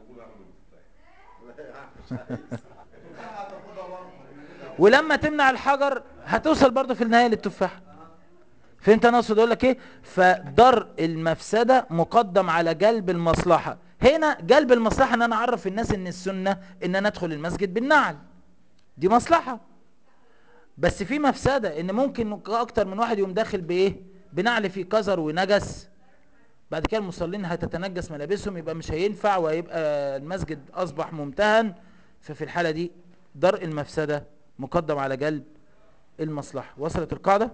ولما تمنع الحجر هتوصل برضو في النهاية للتفاحة فهمت انا اقصد اقول لك ايه فدر المفسدة مقدم على جلب المصلحة هنا جلب المصلحة ان انا اعرف الناس ان السنة ان انا ادخل المسجد بالنعل دي مصلحة بس في مفسدة ان ممكن اكتر من واحد يقوم داخل بايه بنعل فيه كزر ونجس بعد كده المصلين هتتنجس ملابسهم يبقى مش هينفع ويبقى المسجد اصبح ممتهن ففي الحالة دي درء المفسدة مقدم على جلب المصلحة وصلت القاعدة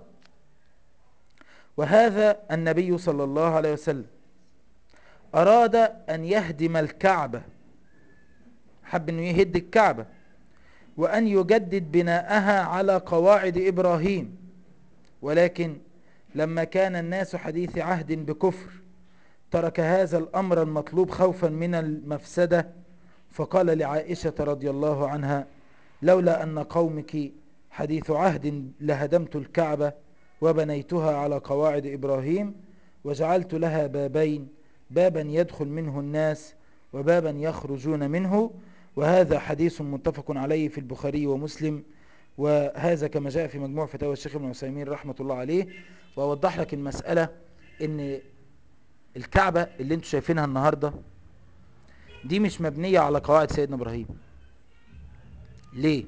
وهذا النبي صلى الله عليه وسلم أراد أن يهدم الكعبة حب أنه يهد الكعبة وأن يجدد بناءها على قواعد إبراهيم ولكن لما كان الناس حديث عهد بكفر ترك هذا الأمر المطلوب خوفا من المفسدة فقال لعائشة رضي الله عنها لولا أن قومك حديث عهد لهدمت الكعبة وبنيتها على قواعد إبراهيم وجعلت لها بابين بابا يدخل منه الناس وبابا يخرجون منه وهذا حديث متفق عليه في البخاري ومسلم وهذا كما جاء في مجموع فتاوى الشيخ ابن عثيمين رحمة الله عليه وأوضح لك المسألة ان الكعبة اللي انتوا شايفينها النهاردة دي مش مبنية على قواعد سيدنا إبراهيم ليه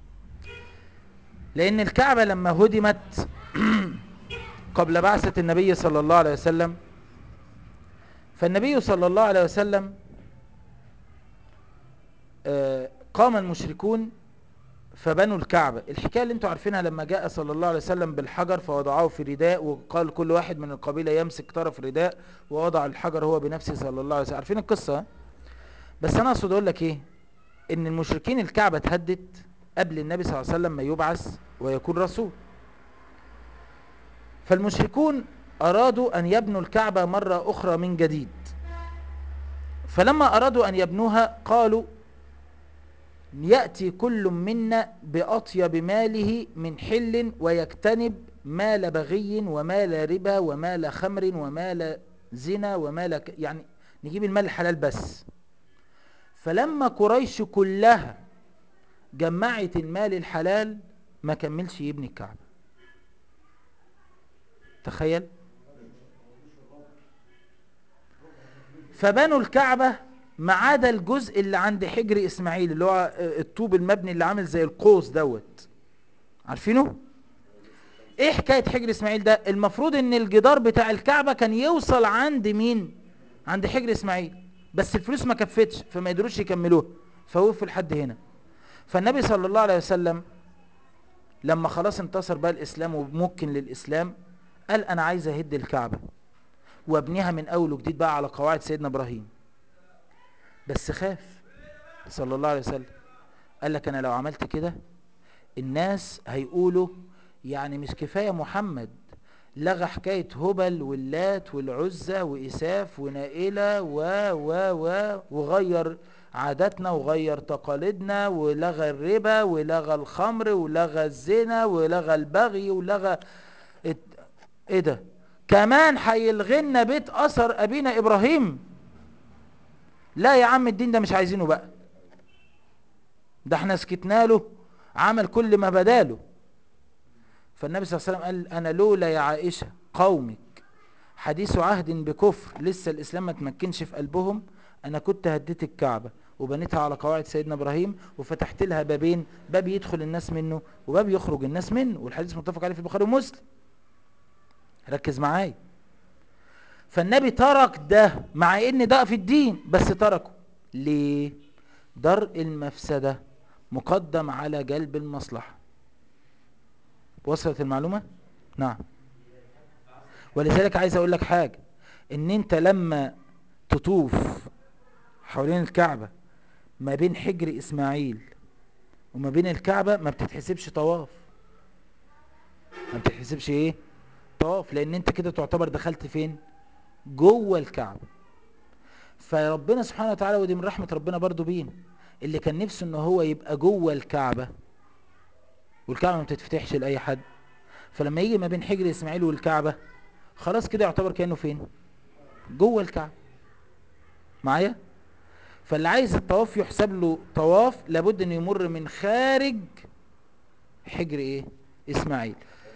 لأن الكعبة لما هدمت قبل بعثة النبي صلى الله عليه وسلم فالنبي صلى الله عليه وسلم قام المشركون فبنوا الكعبة الحكاية اللي انتوا عارفينها لما جاء صلى الله عليه وسلم بالحجر فوضعه في رداء وقال كل واحد من القبيلة يمسك طرف رداء ووضع الحجر هو بنفسه صلى الله عليه وسلم عارفين القصة بس انا اقصد اقول لك ايه ان المشركين الكعبة اتهدت قبل النبي صلى الله عليه وسلم ما يبعث ويكون رسول فالمشركون ارادوا ان يبنوا الكعبة مرة اخرى من جديد فلما ارادوا ان يبنوها قالوا يأتي كل منا بأطيب ماله من حل ويجتنب مال بغي ومال ربا ومال خمر ومال زنا ومال ك... يعني نجيب المال الحلال بس فلما قريش كلها جمعت المال الحلال ما كملش يبني الكعبة تخيل فبنوا الكعبة ما عدا الجزء اللي عند حجر اسماعيل اللي هو الطوب المبني اللي عامل زي القوس دوت عارفينه ايه حكاية حجر اسماعيل ده المفروض ان الجدار بتاع الكعبة كان يوصل عند مين عند حجر اسماعيل بس الفلوس ما كفتش فما يقدروش يكملوها فوقفوا لحد هنا فالنبي صلى الله عليه وسلم لما خلاص انتصر بقى الاسلام وممكن للاسلام قال انا عايز اهد الكعبة وابنيها من اول وجديد بقى على قواعد سيدنا ابراهيم بس خاف صلى الله عليه وسلم قال لك انا لو عملت كده الناس هيقولوا يعني مش كفاية محمد لغى حكاية هبل واللات والعزة وإساف ونائلة و و و وغير عاداتنا وغير تقاليدنا ولغى الربا ولغى الخمر ولغى الزنا ولغى البغي ولغى ايه ده كمان هيلغينا بيت اثر ابينا ابراهيم لا يا عم الدين ده مش عايزينه بقى ده احنا سكتنا له عمل كل ما بداله فالنبي صلى الله عليه وسلم قال انا لولا يا عائشة قومك حديث عهد بكفر لسه الاسلام ما تمكنش في قلبهم انا كنت هديت الكعبة وبنيتها على قواعد سيدنا ابراهيم وفتحت لها بابين باب يدخل الناس منه وباب يخرج الناس منه والحديث متفق عليه في البخاري ومسلم ركز معايا فالنبي ترك ده مع ان ده في الدين بس تركه ليه درء المفسدة مقدم على جلب المصلحة وصلت المعلومة نعم ولذلك عايز اقول لك حاجة ان انت لما تطوف حوالين الكعبة ما بين حجر اسماعيل وما بين الكعبة ما بتتحسبش طواف ما بتتحسبش ايه طواف لان انت كده تعتبر دخلت فين جوه الكعبة فربنا سبحانه وتعالى ودي من رحمة ربنا برضو بينا اللي كان نفسه ان هو يبقى جوه الكعبة والكعبة ما بتتفتحش لأي حد فلما يجي ما بين حجر اسماعيل والكعبة خلاص كده يعتبر كأنه فين جوه الكعبة معايا فاللي عايز الطواف يحسب له طواف لابد انه يمر من خارج حجر ايه اسماعيل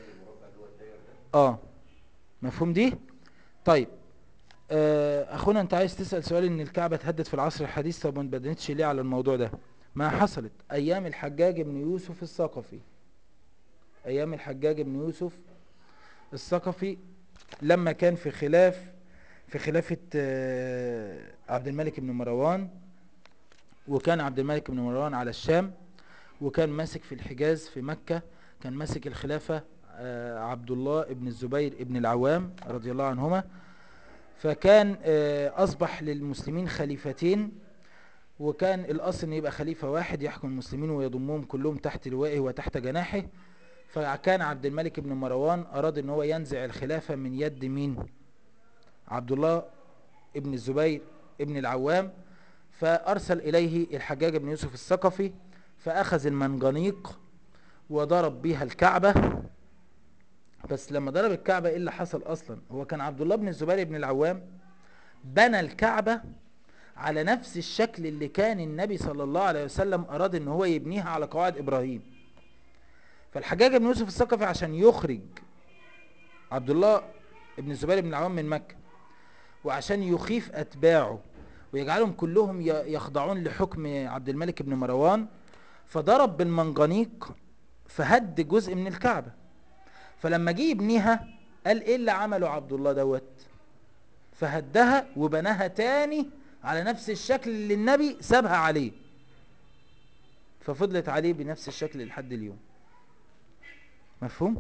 اه مفهوم دي طيب آه اخونا انت عايز تسأل سؤال ان الكعبة تهدد في العصر الحديث طب ما بدنتش ليه على الموضوع ده ما حصلت ايام الحجاج بن يوسف الثقفي ايام الحجاج بن يوسف الثقفي لما كان في خلاف في خلافة آه عبد الملك بن مروان وكان عبد الملك بن مروان على الشام وكان ماسك في الحجاز في مكة كان ماسك الخلافة آه عبد الله ابن الزبير ابن العوام رضي الله عنهما فكان آه أصبح للمسلمين خليفتين وكان الأصل أن يبقى خليفة واحد يحكم المسلمين ويضمهم كلهم تحت لوائه وتحت جناحه فكان عبد الملك بن مروان أراد أن هو ينزع الخلافة من يد مين عبد الله ابن الزبير ابن العوام فأرسل إليه الحجاج بن يوسف الثقفي فأخذ المنجنيق وضرب بها الكعبة بس لما ضرب الكعبة ايه اللي حصل اصلا هو كان عبد الله بن الزبير بن العوام بنى الكعبة على نفس الشكل اللي كان النبي صلى الله عليه وسلم اراد ان هو يبنيها على قواعد ابراهيم فالحجاج بن يوسف الثقفي عشان يخرج عبد الله بن الزبير بن العوام من مكة وعشان يخيف اتباعه ويجعلهم كلهم يخضعون لحكم عبد الملك بن مروان فضرب بالمنجنيق فهد جزء من الكعبة فلما جه يبنيها قال ايه اللي عمله عبد الله دوت فهدها وبناها تاني على نفس الشكل اللي النبي سابها عليه ففضلت عليه بنفس الشكل لحد اليوم مفهوم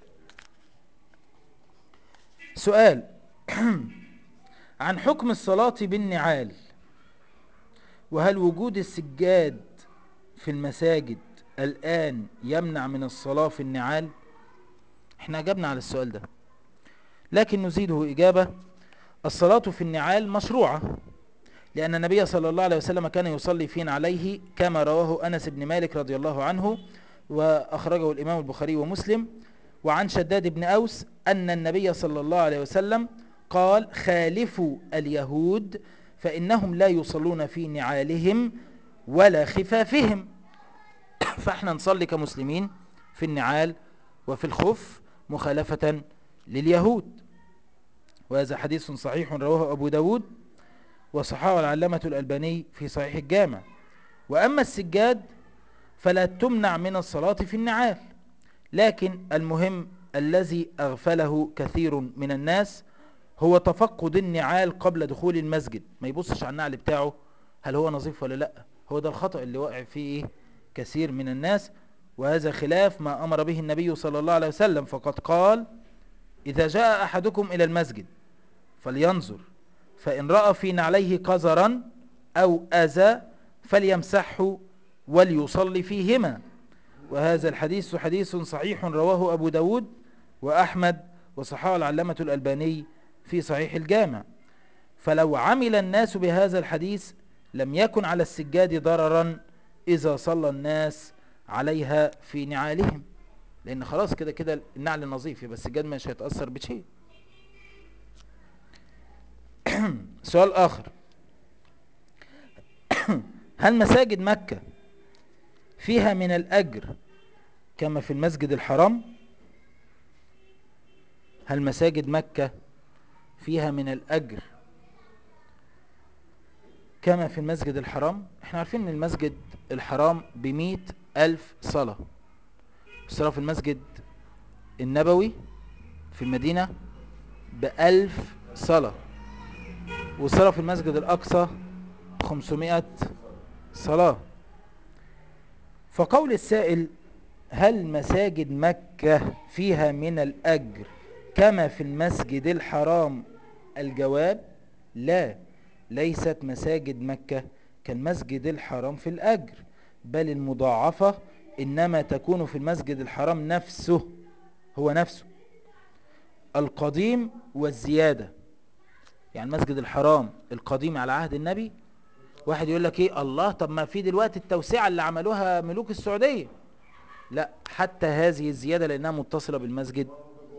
سؤال عن حكم الصلاة بالنعال وهل وجود السجاد في المساجد الآن يمنع من الصلاة في النعال احنا اجبنا على السؤال ده لكن نزيده اجابة الصلاة في النعال مشروعة لأن النبي صلى الله عليه وسلم كان يصلي فين عليه كما رواه أنس بن مالك رضي الله عنه وأخرجه الإمام البخاري ومسلم وعن شداد بن أوس أن النبي صلى الله عليه وسلم قال خالفوا اليهود فإنهم لا يصلون في نعالهم ولا خفافهم فاحنا نصلي كمسلمين في النعال وفي الخف مخالفة لليهود وهذا حديث صحيح رواه أبو داود وصححه العلامة الألباني في صحيح الجامع وأما السجاد فلا تمنع من الصلاة في النعال لكن المهم الذي أغفله كثير من الناس هو تفقد النعال قبل دخول المسجد ما يبصش على النعل بتاعه هل هو نظيف ولا لا هو ده الخطأ اللي واقع فيه كثير من الناس وهذا خلاف ما أمر به النبي صلى الله عليه وسلم فقد قال إذا جاء أحدكم إلى المسجد فلينظر فإن رأى في نعليه قذرا أو أذى فليمسحه وليصلي فيهما وهذا الحديث حديث صحيح رواه أبو داود وأحمد وصححه العلامة الألباني في صحيح الجامع فلو عمل الناس بهذا الحديث لم يكن على السجاد ضررا إذا صلى الناس عليها في نعالهم لأن خلاص كده كده النعل نظيف يبقى السجاد مش هيتأثر بشيء سؤال آخر هل مساجد مكة فيها من الأجر كما في المسجد الحرام هل مساجد مكة فيها من الأجر كما في المسجد الحرام احنا عارفين ان المسجد الحرام بمئة ألف صلاة الصلاة في المسجد النبوي في المدينة بألف صلاة والصلاة في المسجد الأقصى خمسمائة صلاة فقول السائل هل مساجد مكة فيها من الأجر كما في المسجد الحرام الجواب لا ليست مساجد مكة كالمسجد الحرام في الأجر بل المضاعفة إنما تكون في المسجد الحرام نفسه هو نفسه القديم والزيادة يعني المسجد الحرام القديم على عهد النبي واحد يقول لك ايه الله طب ما في دلوقتي التوسعة اللي عملوها ملوك السعودية لا حتى هذه الزيادة لأنها متصلة بالمسجد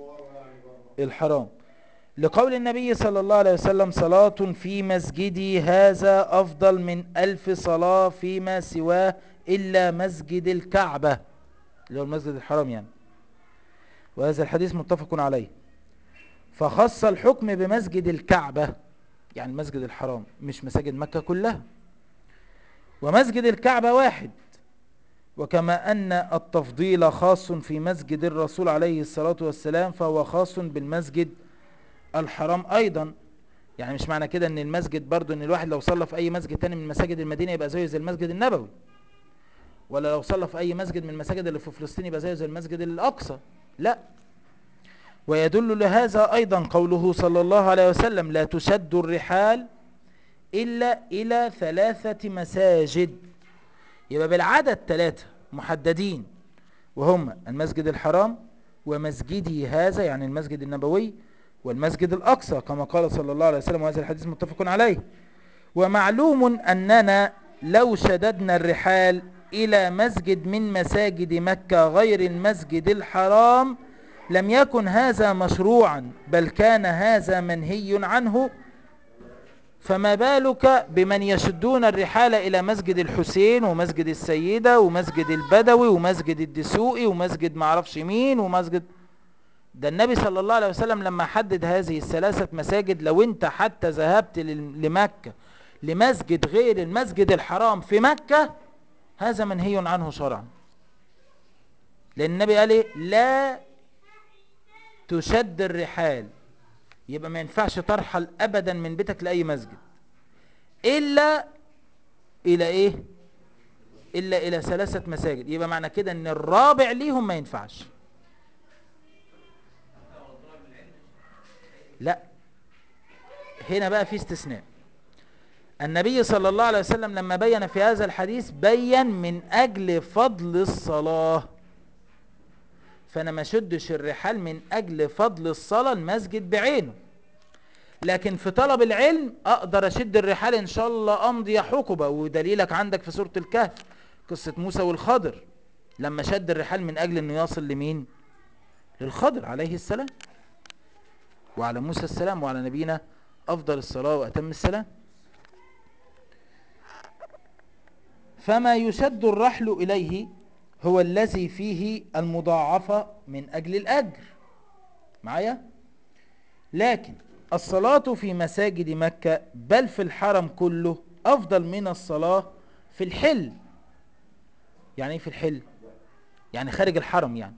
الحرام لقول النبي صلى الله عليه وسلم صلاة في مسجدي هذا أفضل من ألف صلاة فيما سواه إلا مسجد الكعبة اللي هو المسجد الحرام يعني وهذا الحديث متفق عليه فخص الحكم بمسجد الكعبة يعني المسجد الحرام مش مساجد مكة كلها ومسجد الكعبة واحد وكما أن التفضيل خاص في مسجد الرسول عليه الصلاة والسلام فهو خاص بالمسجد الحرام أيضا يعني مش معنى كده ان المسجد برضو ان الواحد لو صلى في اي مسجد تاني من مساجد المدينة يبقى زيه زي المسجد النبوي ولا لو صلى في اي مسجد من المساجد اللي في فلسطين يبقى زيه زي المسجد الاقصى لا ويدل لهذا ايضا قوله صلى الله عليه وسلم لا تشد الرحال الا الى ثلاثة مساجد يبقى بالعدد ثلاثة محددين وهم المسجد الحرام ومسجدي هذا يعني المسجد النبوي والمسجد الأقصى كما قال صلى الله عليه وسلم وهذا الحديث متفق عليه ومعلوم أننا لو شددنا الرحال إلى مسجد من مساجد مكة غير المسجد الحرام لم يكن هذا مشروعا بل كان هذا منهي عنه فما بالك بمن يشدون الرحال إلى مسجد الحسين ومسجد السيدة ومسجد البدوي ومسجد الدسوقي ومسجد معرفش مين ومسجد ده النبي صلى الله عليه وسلم لما حدد هذه الثلاثة مساجد لو انت حتى ذهبت لمكة لمسجد غير المسجد الحرام في مكة هذا منهي عنه شرعا لأن النبي قال ايه لا تشد الرحال يبقى ما ينفعش ترحل أبدا من بيتك لأي مسجد إلا إلى إيه إلا إلى ثلاثة مساجد يبقى معنى كده أن الرابع ليهم ما ينفعش لا هنا بقى في استثناء النبي صلى الله عليه وسلم لما بين في هذا الحديث بين من أجل فضل الصلاة فأنا ما شدش الرحال من أجل فضل الصلاة المسجد بعينه لكن في طلب العلم أقدر أشد الرحال إن شاء الله أمضي حقبة ودليلك عندك في سورة الكهف قصة موسى والخضر لما شد الرحال من أجل أنه يصل لمين للخضر عليه السلام وعلى موسى السلام وعلى نبينا أفضل الصلاة وأتم السلام فما يشد الرحل إليه هو الذي فيه المضاعفة من أجل الأجر معايا لكن الصلاة في مساجد مكة بل في الحرم كله أفضل من الصلاة في الحل يعني ايه في الحل يعني خارج الحرم يعني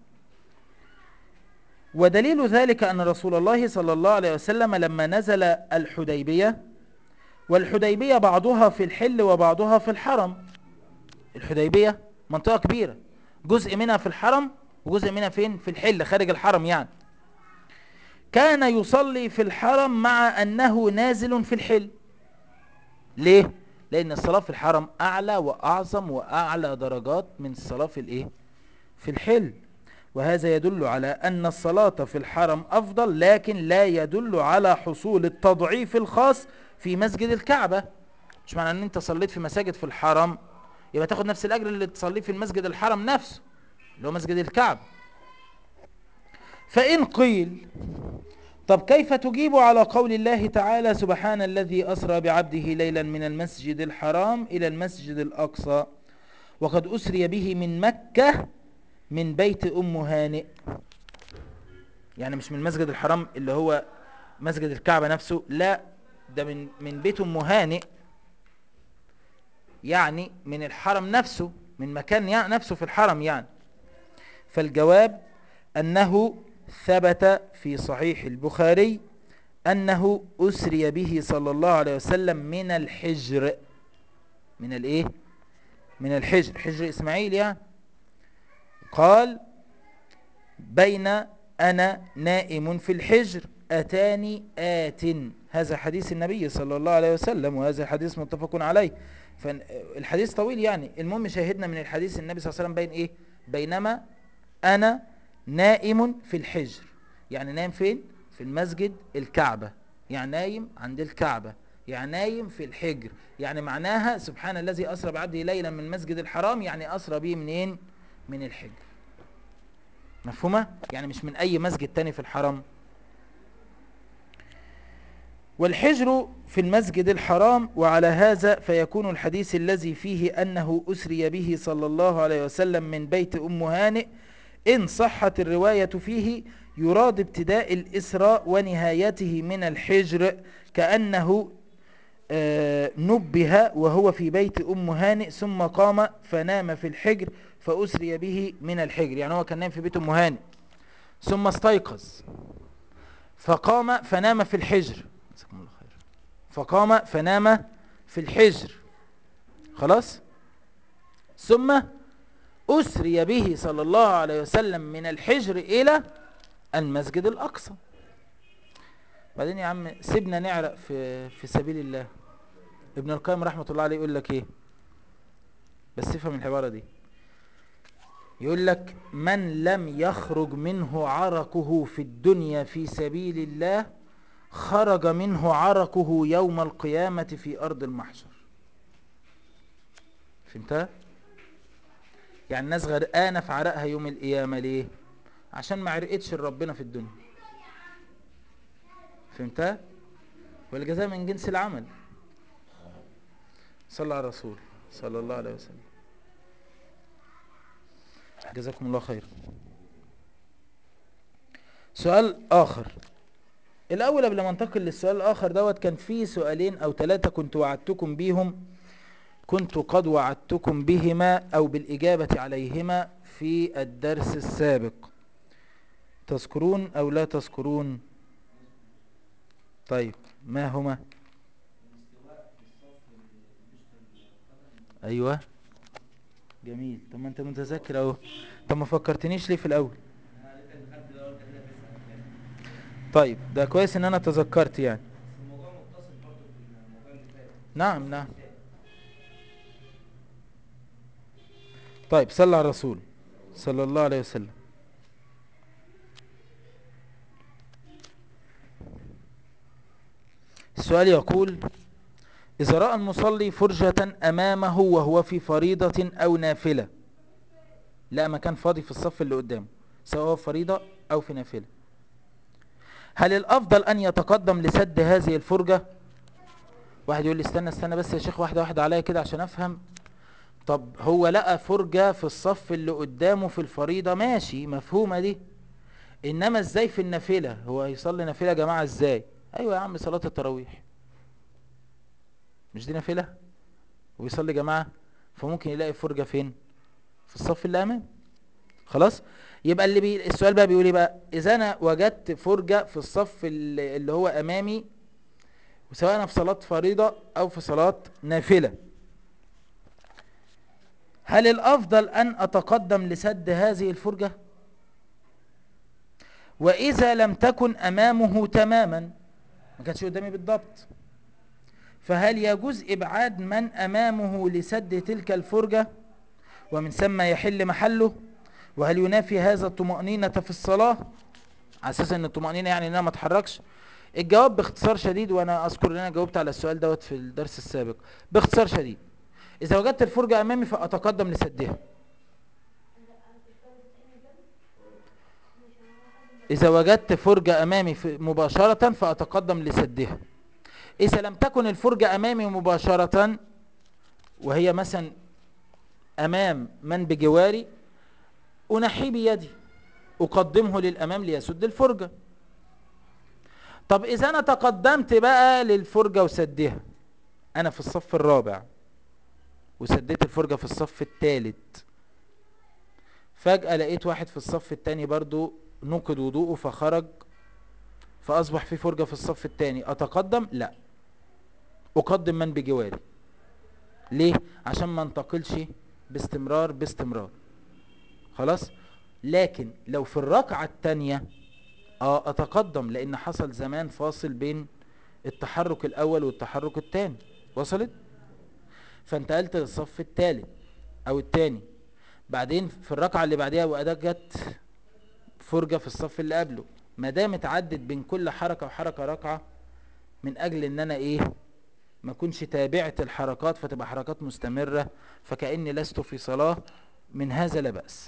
ودليل ذلك أن رسول الله صلى الله عليه وسلم لما نزل الحديبية والحديبية بعضها في الحل وبعضها في الحرم الحديبية منطقة كبيرة جزء منها في الحرم وجزء منها فين في الحل خارج الحرم يعني كان يصلي في الحرم مع أنه نازل في الحل ليه؟ لأن الصلاة في الحرم أعلى وأعظم وأعلى درجات من الصلاة في الإيه؟ في الحل وهذا يدل على أن الصلاة في الحرم أفضل لكن لا يدل على حصول التضعيف الخاص في مسجد الكعبة مش معنى أن أنت صليت في مساجد في الحرم يبقى تاخد نفس الأجر اللي تصليه في المسجد الحرم نفسه اللي هو مسجد الكعبة فإن قيل طب كيف تجيب على قول الله تعالى سبحان الذي أسرى بعبده ليلا من المسجد الحرام إلى المسجد الأقصى وقد أسري به من مكة من بيت أم هانئ يعني مش من المسجد الحرام اللي هو مسجد الكعبة نفسه لا ده من من بيت أم هانئ يعني من الحرم نفسه من مكان يعني نفسه في الحرم يعني فالجواب أنه ثبت في صحيح البخاري أنه أسري به صلى الله عليه وسلم من الحجر من الايه من الحجر حجر إسماعيل يعني قال بين أنا نائم في الحجر أتاني آت هذا حديث النبي صلى الله عليه وسلم وهذا الحديث متفق عليه فالحديث طويل يعني المهم شاهدنا من الحديث النبي صلى الله عليه وسلم بين إيه بينما أنا نائم في الحجر يعني نايم فين في المسجد الكعبة يعني نايم عند الكعبة يعني نايم في الحجر يعني معناها سبحان الذي أسرى بعبده ليلا من المسجد الحرام يعني أسرى به منين من الحجر مفهومة يعني مش من أي مسجد تاني في الحرم والحجر في المسجد الحرام وعلى هذا فيكون الحديث الذي فيه أنه أسري به صلى الله عليه وسلم من بيت أم هانئ إن صحت الرواية فيه يراد ابتداء الإسراء ونهايته من الحجر كأنه نبه وهو في بيت أم هانئ ثم قام فنام في الحجر فأسري به من الحجر يعني هو كان نايم في بيت أم هانئ ثم استيقظ فقام فنام في الحجر فقام فنام في الحجر خلاص ثم أسري به صلى الله عليه وسلم من الحجر إلى المسجد الأقصى بعدين يا عم سيبنا نعرق في, في سبيل الله ابن القيم رحمة الله عليه يقول لك ايه بس افهم العبارة دي يقول لك من لم يخرج منه عرقه في الدنيا في سبيل الله خرج منه عرقه يوم القيامة في أرض المحشر فهمتها؟ يعني الناس غرقانة في عرقها يوم القيامة ليه؟ عشان ما عرقتش ربنا في الدنيا فهمتها؟ والجزاء من جنس العمل صلى على الرسول صلى الله عليه وسلم جزاكم الله خير سؤال آخر الأول قبل ما انتقل للسؤال الآخر دوت كان في سؤالين أو ثلاثة كنت وعدتكم بيهم كنت قد وعدتكم بهما أو بالإجابة عليهما في الدرس السابق تذكرون أو لا تذكرون طيب ما هما أيوة جميل طب ما أنت متذكر أهو طب ما فكرتنيش ليه في الأول طيب ده كويس ان انا تذكرت يعني نعم نعم طيب صلى على الرسول صلى الله عليه وسلم السؤال يقول إذا رأى المصلي فرجة أمامه وهو في فريضة أو نافلة لا مكان فاضي في الصف اللي قدامه سواء هو فريضة أو في نافلة هل الأفضل أن يتقدم لسد هذه الفرجة واحد يقول لي استنى استنى بس يا شيخ واحدة واحدة عليا كده عشان أفهم طب هو لقى فرجة في الصف اللي قدامه في الفريضة ماشي مفهومة دي إنما إزاي في النافلة هو هيصلي نافلة يا جماعة إزاي أيوة يا عم صلاة التراويح مش دي نافلة ويصلي جماعة فممكن يلاقي فرجة فين في الصف اللي أمام خلاص يبقى اللي بي... السؤال بقى بيقول ايه بقى اذا انا وجدت فرجة في الصف اللي, اللي هو امامي سواء انا في صلاة فريضة او في صلاة نافلة هل الافضل ان اتقدم لسد هذه الفرجة واذا لم تكن امامه تماما ما كانتش قدامي بالضبط فهل يجوز ابعاد من امامه لسد تلك الفرجة ومن ثم يحل محله وهل ينافي هذا الطمأنينة في الصلاة على اساس ان الطمأنينة يعني ان انا ما اتحركش الجواب باختصار شديد وانا اذكر ان انا جاوبت على السؤال دوت في الدرس السابق باختصار شديد اذا وجدت الفرجة امامي فاتقدم لسدها اذا وجدت فرجة امامي مباشرة فاتقدم لسدها اذا لم تكن الفرجة امامي مباشرة وهي مثلا امام من بجواري أنحي بيدي أقدمه للأمام ليسد الفرجة طب إذا أنا تقدمت بقى للفرجة وسدها أنا في الصف الرابع وسديت الفرجة في الصف الثالث فجأة لقيت واحد في الصف الثاني برضو نقض وضوءه فخرج فأصبح في فرجة في الصف الثاني أتقدم؟ لا أقدم من بجواري ليه؟ عشان ما انتقلش باستمرار باستمرار خلاص لكن لو في الركعة التانية اه اتقدم لان حصل زمان فاصل بين التحرك الاول والتحرك التاني وصلت فانتقلت للصف التالت او التاني بعدين في الركعة اللي بعديها وأداة جت فرجة في الصف اللي قبله ما دام اتعدت بين كل حركة وحركة ركعة من اجل ان انا ايه ما كنش تابعت الحركات فتبقى حركات مستمرة فكأني لست في صلاة من هذا لا بأس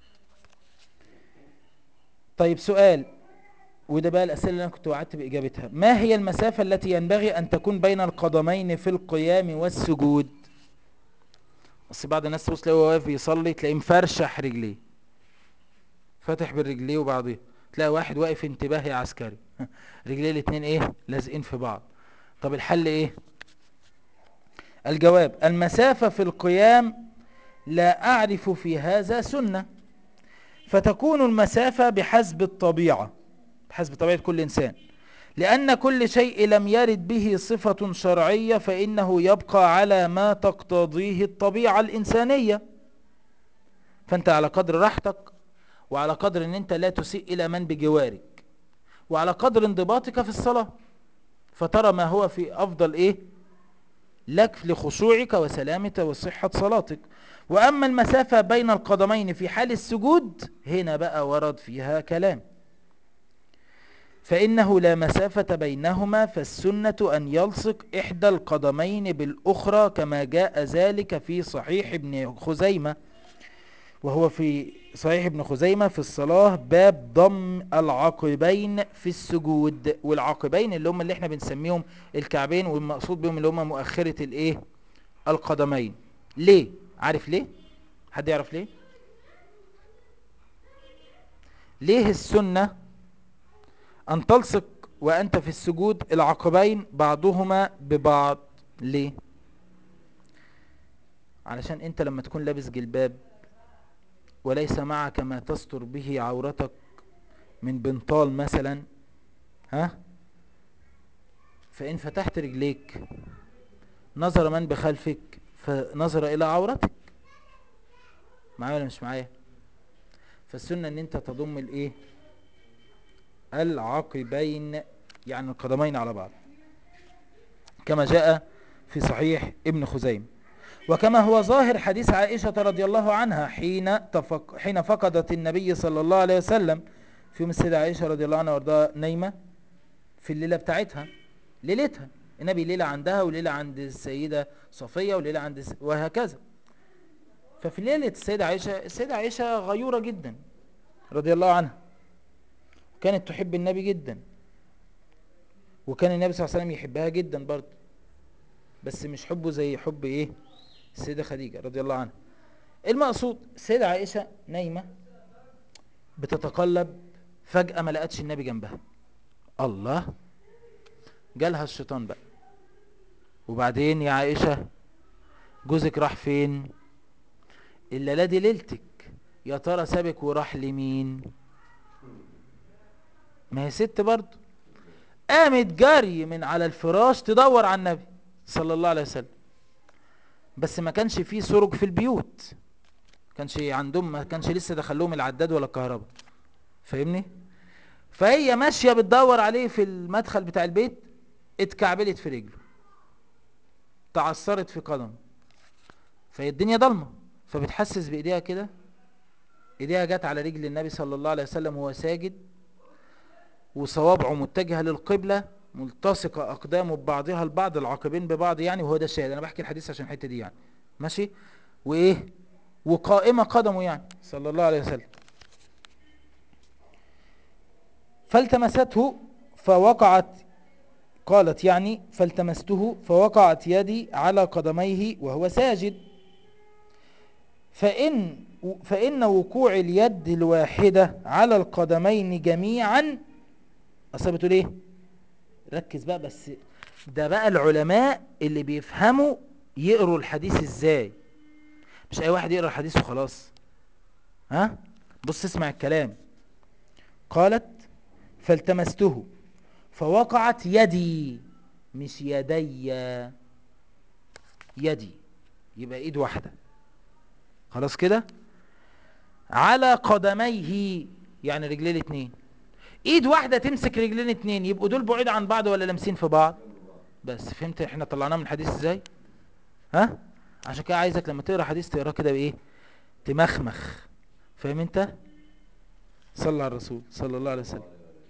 طيب سؤال وده بقى الأسئلة اللي أنا كنت وعدت بإجابتها ما هي المسافة التي ينبغي أن تكون بين القدمين في القيام والسجود بس بعض الناس تبص تلاقيه وهو واقف يصلي تلاقيه مفرشح رجليه فاتح بالرجليه وبعضيه تلاقي واحد واقف انتباه يا عسكري رجليه الاتنين ايه لازقين في بعض طب الحل ايه الجواب المسافة في القيام لا أعرف في هذا سنة فتكون المسافة بحسب الطبيعة بحسب طبيعة كل إنسان لأن كل شيء لم يرد به صفة شرعية فإنه يبقى على ما تقتضيه الطبيعة الإنسانية فأنت على قدر راحتك وعلى قدر أن أنت لا تسيء إلى من بجوارك وعلى قدر انضباطك في الصلاة فترى ما هو في أفضل إيه لك لخشوعك وسلامة وصحة صلاتك وأما المسافة بين القدمين في حال السجود هنا بقى ورد فيها كلام فإنه لا مسافة بينهما فالسنة أن يلصق إحدى القدمين بالأخرى كما جاء ذلك في صحيح ابن خزيمة وهو في صحيح ابن خزيمة في الصلاة باب ضم العقبين في السجود والعقبين اللي هم اللي احنا بنسميهم الكعبين والمقصود بهم اللي هم مؤخرة الايه القدمين ليه عارف ليه حد يعرف ليه ليه السنة ان تلصق وانت في السجود العقبين بعضهما ببعض ليه علشان انت لما تكون لابس جلباب وليس معك ما تستر به عورتك من بنطال مثلا ها فإن فتحت رجليك نظر من بخلفك فنظر إلى عورتك معايا ولا مش معايا فالسنة ان انت تضم الايه العقبين يعني القدمين على بعض كما جاء في صحيح ابن خزيمه وكما هو ظاهر حديث عائشة رضي الله عنها حين تفق حين فقدت النبي صلى الله عليه وسلم في يوم السيدة عائشة رضي الله عنها وارضاها نايمة في الليلة بتاعتها ليلتها النبي ليلة عندها وليلة عند السيدة صفية وليلة عند الس... وهكذا ففي ليلة السيدة عائشة السيدة عائشة غيورة جدا رضي الله عنها كانت تحب النبي جدا وكان النبي صلى الله عليه وسلم يحبها جدا برضه بس مش حبه زي حب ايه السيدة خديجة رضي الله عنها المقصود السيدة عائشة نايمة بتتقلب فجأة ما لقتش النبي جنبها الله جالها الشيطان بقى وبعدين يا عائشة جوزك راح فين الليلة دي ليلتك يا ترى سابك وراح لمين ما هي ست برضه قامت جري من على الفراش تدور على النبي صلى الله عليه وسلم بس ما كانش فيه سرج في البيوت كانش عندهم ما كانش لسه دخلهم العداد ولا الكهرباء فاهمني فهي ماشيه بتدور عليه في المدخل بتاع البيت اتكعبلت في رجله تعثرت في قدمه فهي الدنيا ضلمه فبتحسس بايديها كده ايديها جت على رجل النبي صلى الله عليه وسلم وهو ساجد وصوابعه متجهه للقبله ملتصقة أقدامه ببعضها البعض العاقبين ببعض يعني وهو ده الشاهد أنا بحكي الحديث عشان الحتة دي يعني ماشي وإيه وقائمة قدمه يعني صلى الله عليه وسلم فالتمسته فوقعت قالت يعني فالتمسته فوقعت يدي على قدميه وهو ساجد فإن فإن وقوع اليد الواحدة على القدمين جميعا أصابته ليه ركز بقى بس ده بقى العلماء اللي بيفهموا يقروا الحديث ازاي مش اي واحد يقرا الحديث وخلاص ها بص اسمع الكلام قالت فالتمسته فوقعت يدي مش يدي يدي يبقى ايد واحدة خلاص كده على قدميه يعني رجليه الاتنين ايد واحدة تمسك رجلين اتنين يبقوا دول بعيد عن بعض ولا لامسين في بعض بس فهمت احنا طلعناه من الحديث ازاي ها عشان كده عايزك لما تقرا حديث تقراه كده بايه تمخمخ فاهم انت صلى على الرسول صلى الله عليه وسلم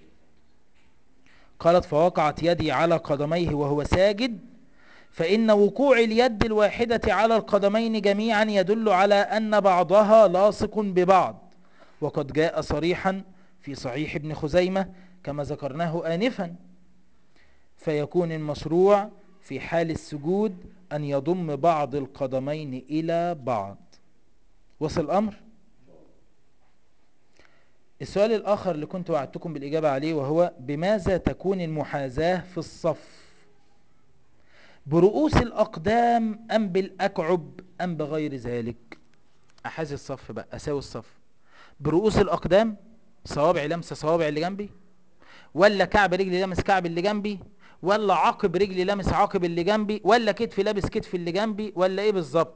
قالت فوقعت يدي على قدميه وهو ساجد فإن وقوع اليد الواحدة على القدمين جميعا يدل على أن بعضها لاصق ببعض وقد جاء صريحا في صحيح ابن خزيمة كما ذكرناه آنفا فيكون المشروع في حال السجود أن يضم بعض القدمين إلى بعض وصل الأمر السؤال الآخر اللي كنت وعدتكم بالإجابة عليه وهو بماذا تكون المحاذاة في الصف برؤوس الأقدام أم بالأكعب أم بغير ذلك أحاذي الصف بقى أساوي الصف برؤوس الأقدام صوابع لمسة صوابع اللي جنبي ولا كعب رجلي لمس كعب اللي جنبي ولا عقب رجلي لمس عقب اللي جنبي ولا كتفي لابس كتف اللي جنبي ولا ايه بالظبط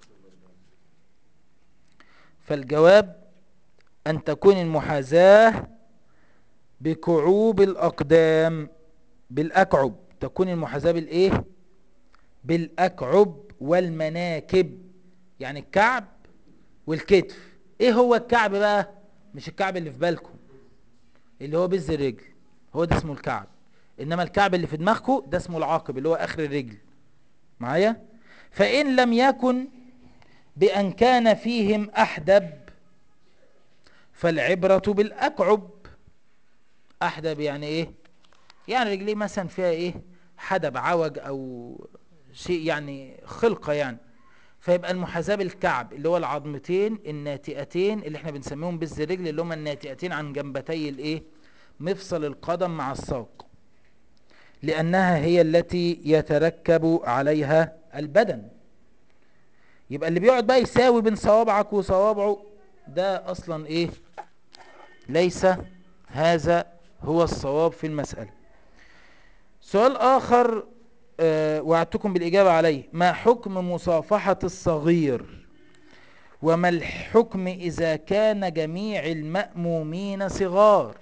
فالجواب ان تكون المحاذاة بكعوب الاقدام بالاكعب تكون المحاذاة بالايه بالاكعب والمناكب يعني الكعب والكتف ايه هو الكعب بقى مش الكعب اللي في بالكم اللي هو بز الرجل هو ده اسمه الكعب انما الكعب اللي في دماغكم ده اسمه العاقب اللي هو اخر الرجل معايا فان لم يكن بان كان فيهم احدب فالعبرة بالاكعب احدب يعني ايه يعني رجليه مثلا فيها ايه حدب عوج او شيء يعني خلقة يعني فيبقى المحاذاة بالكعب اللي هو العظمتين الناتئتين اللي احنا بنسميهم بز الرجل اللي هما الناتئتين عن جنبتي الايه مفصل القدم مع الساق لأنها هي التي يتركب عليها البدن يبقى اللي بيقعد بقى يساوي بين صوابعك وصوابعه ده أصلا إيه ليس هذا هو الصواب في المسألة سؤال آخر آه وعدتكم بالإجابة عليه ما حكم مصافحة الصغير وما الحكم إذا كان جميع المأمومين صغار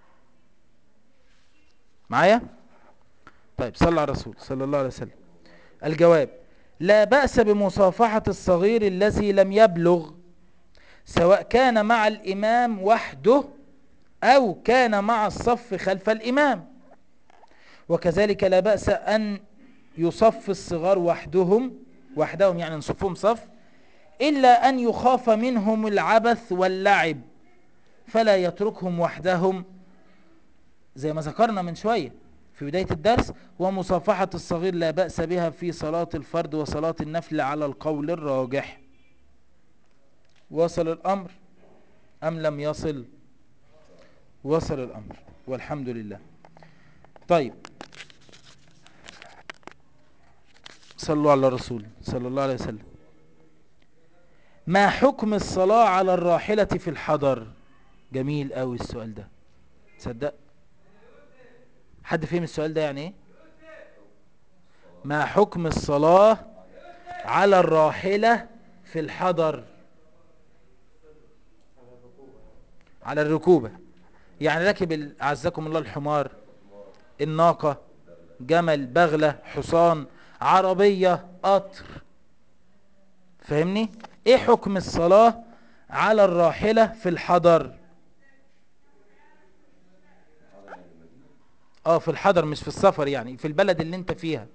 معايا طيب صلى على الرسول صلى الله عليه وسلم الجواب لا بأس بمصافحة الصغير الذي لم يبلغ سواء كان مع الإمام وحده أو كان مع الصف خلف الإمام وكذلك لا بأس أن يصف الصغار وحدهم وحدهم يعني نصفهم صف إلا أن يخاف منهم العبث واللعب فلا يتركهم وحدهم زي ما ذكرنا من شوية في بداية الدرس ومصافحة الصغير لا بأس بها في صلاة الفرد وصلاة النفل على القول الراجح وصل الأمر أم لم يصل وصل الأمر والحمد لله طيب صلوا على الرسول صلى الله عليه وسلم ما حكم الصلاة على الراحلة في الحضر جميل قوي السؤال ده تصدق حد فهم السؤال ده يعني ايه ما حكم الصلاة على الراحلة في الحضر على الركوبة يعني راكب عزكم الله الحمار الناقة جمل بغلة حصان عربية قطر فاهمني ايه حكم الصلاة على الراحلة في الحضر اه في الحضر مش في السفر يعني في البلد اللي انت فيها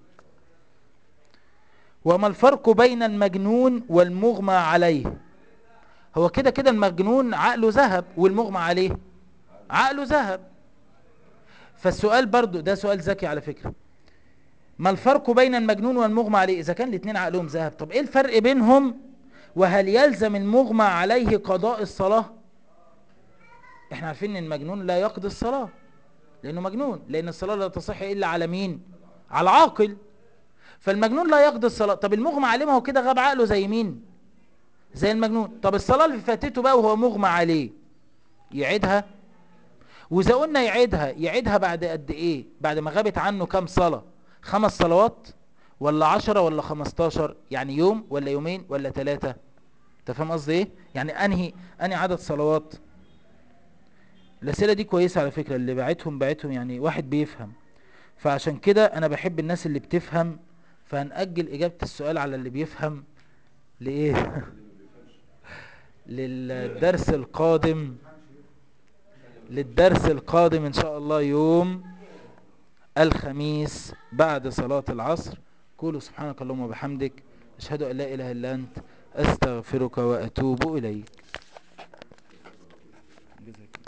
وما الفرق بين المجنون والمغمى عليه هو كده كده المجنون عقله ذهب والمغمى عليه عقله ذهب فالسؤال برضو ده سؤال ذكي على فكرة ما الفرق بين المجنون والمغمى عليه اذا كان الاثنين عقلهم ذهب طب ايه الفرق بينهم وهل يلزم المغمى عليه قضاء الصلاة احنا عارفين ان المجنون لا يقضي الصلاة لانه مجنون لان الصلاة لا تصح الا على مين على عاقل فالمجنون لا يقضي الصلاة طب المغمى عليه ما هو كده غاب عقله زي مين زي المجنون طب الصلاة اللي فاتته بقى وهو مغمى عليه يعيدها واذا قلنا يعيدها يعيدها بعد قد ايه بعد ما غابت عنه كام صلاة خمس صلوات ولا عشرة ولا خمستاشر يعني يوم ولا يومين ولا ثلاثة انت فاهم قصدي ايه يعني انهي انهي عدد صلوات الاسئله دي كويسه على فكره اللي بعتهم بعتهم يعني واحد بيفهم فعشان كده انا بحب الناس اللي بتفهم فهنأجل اجابه السؤال على اللي بيفهم لايه للدرس القادم للدرس القادم ان شاء الله يوم الخميس بعد صلاة العصر قولوا سبحانك اللهم وبحمدك اشهد ان لا اله الا انت استغفرك واتوب اليك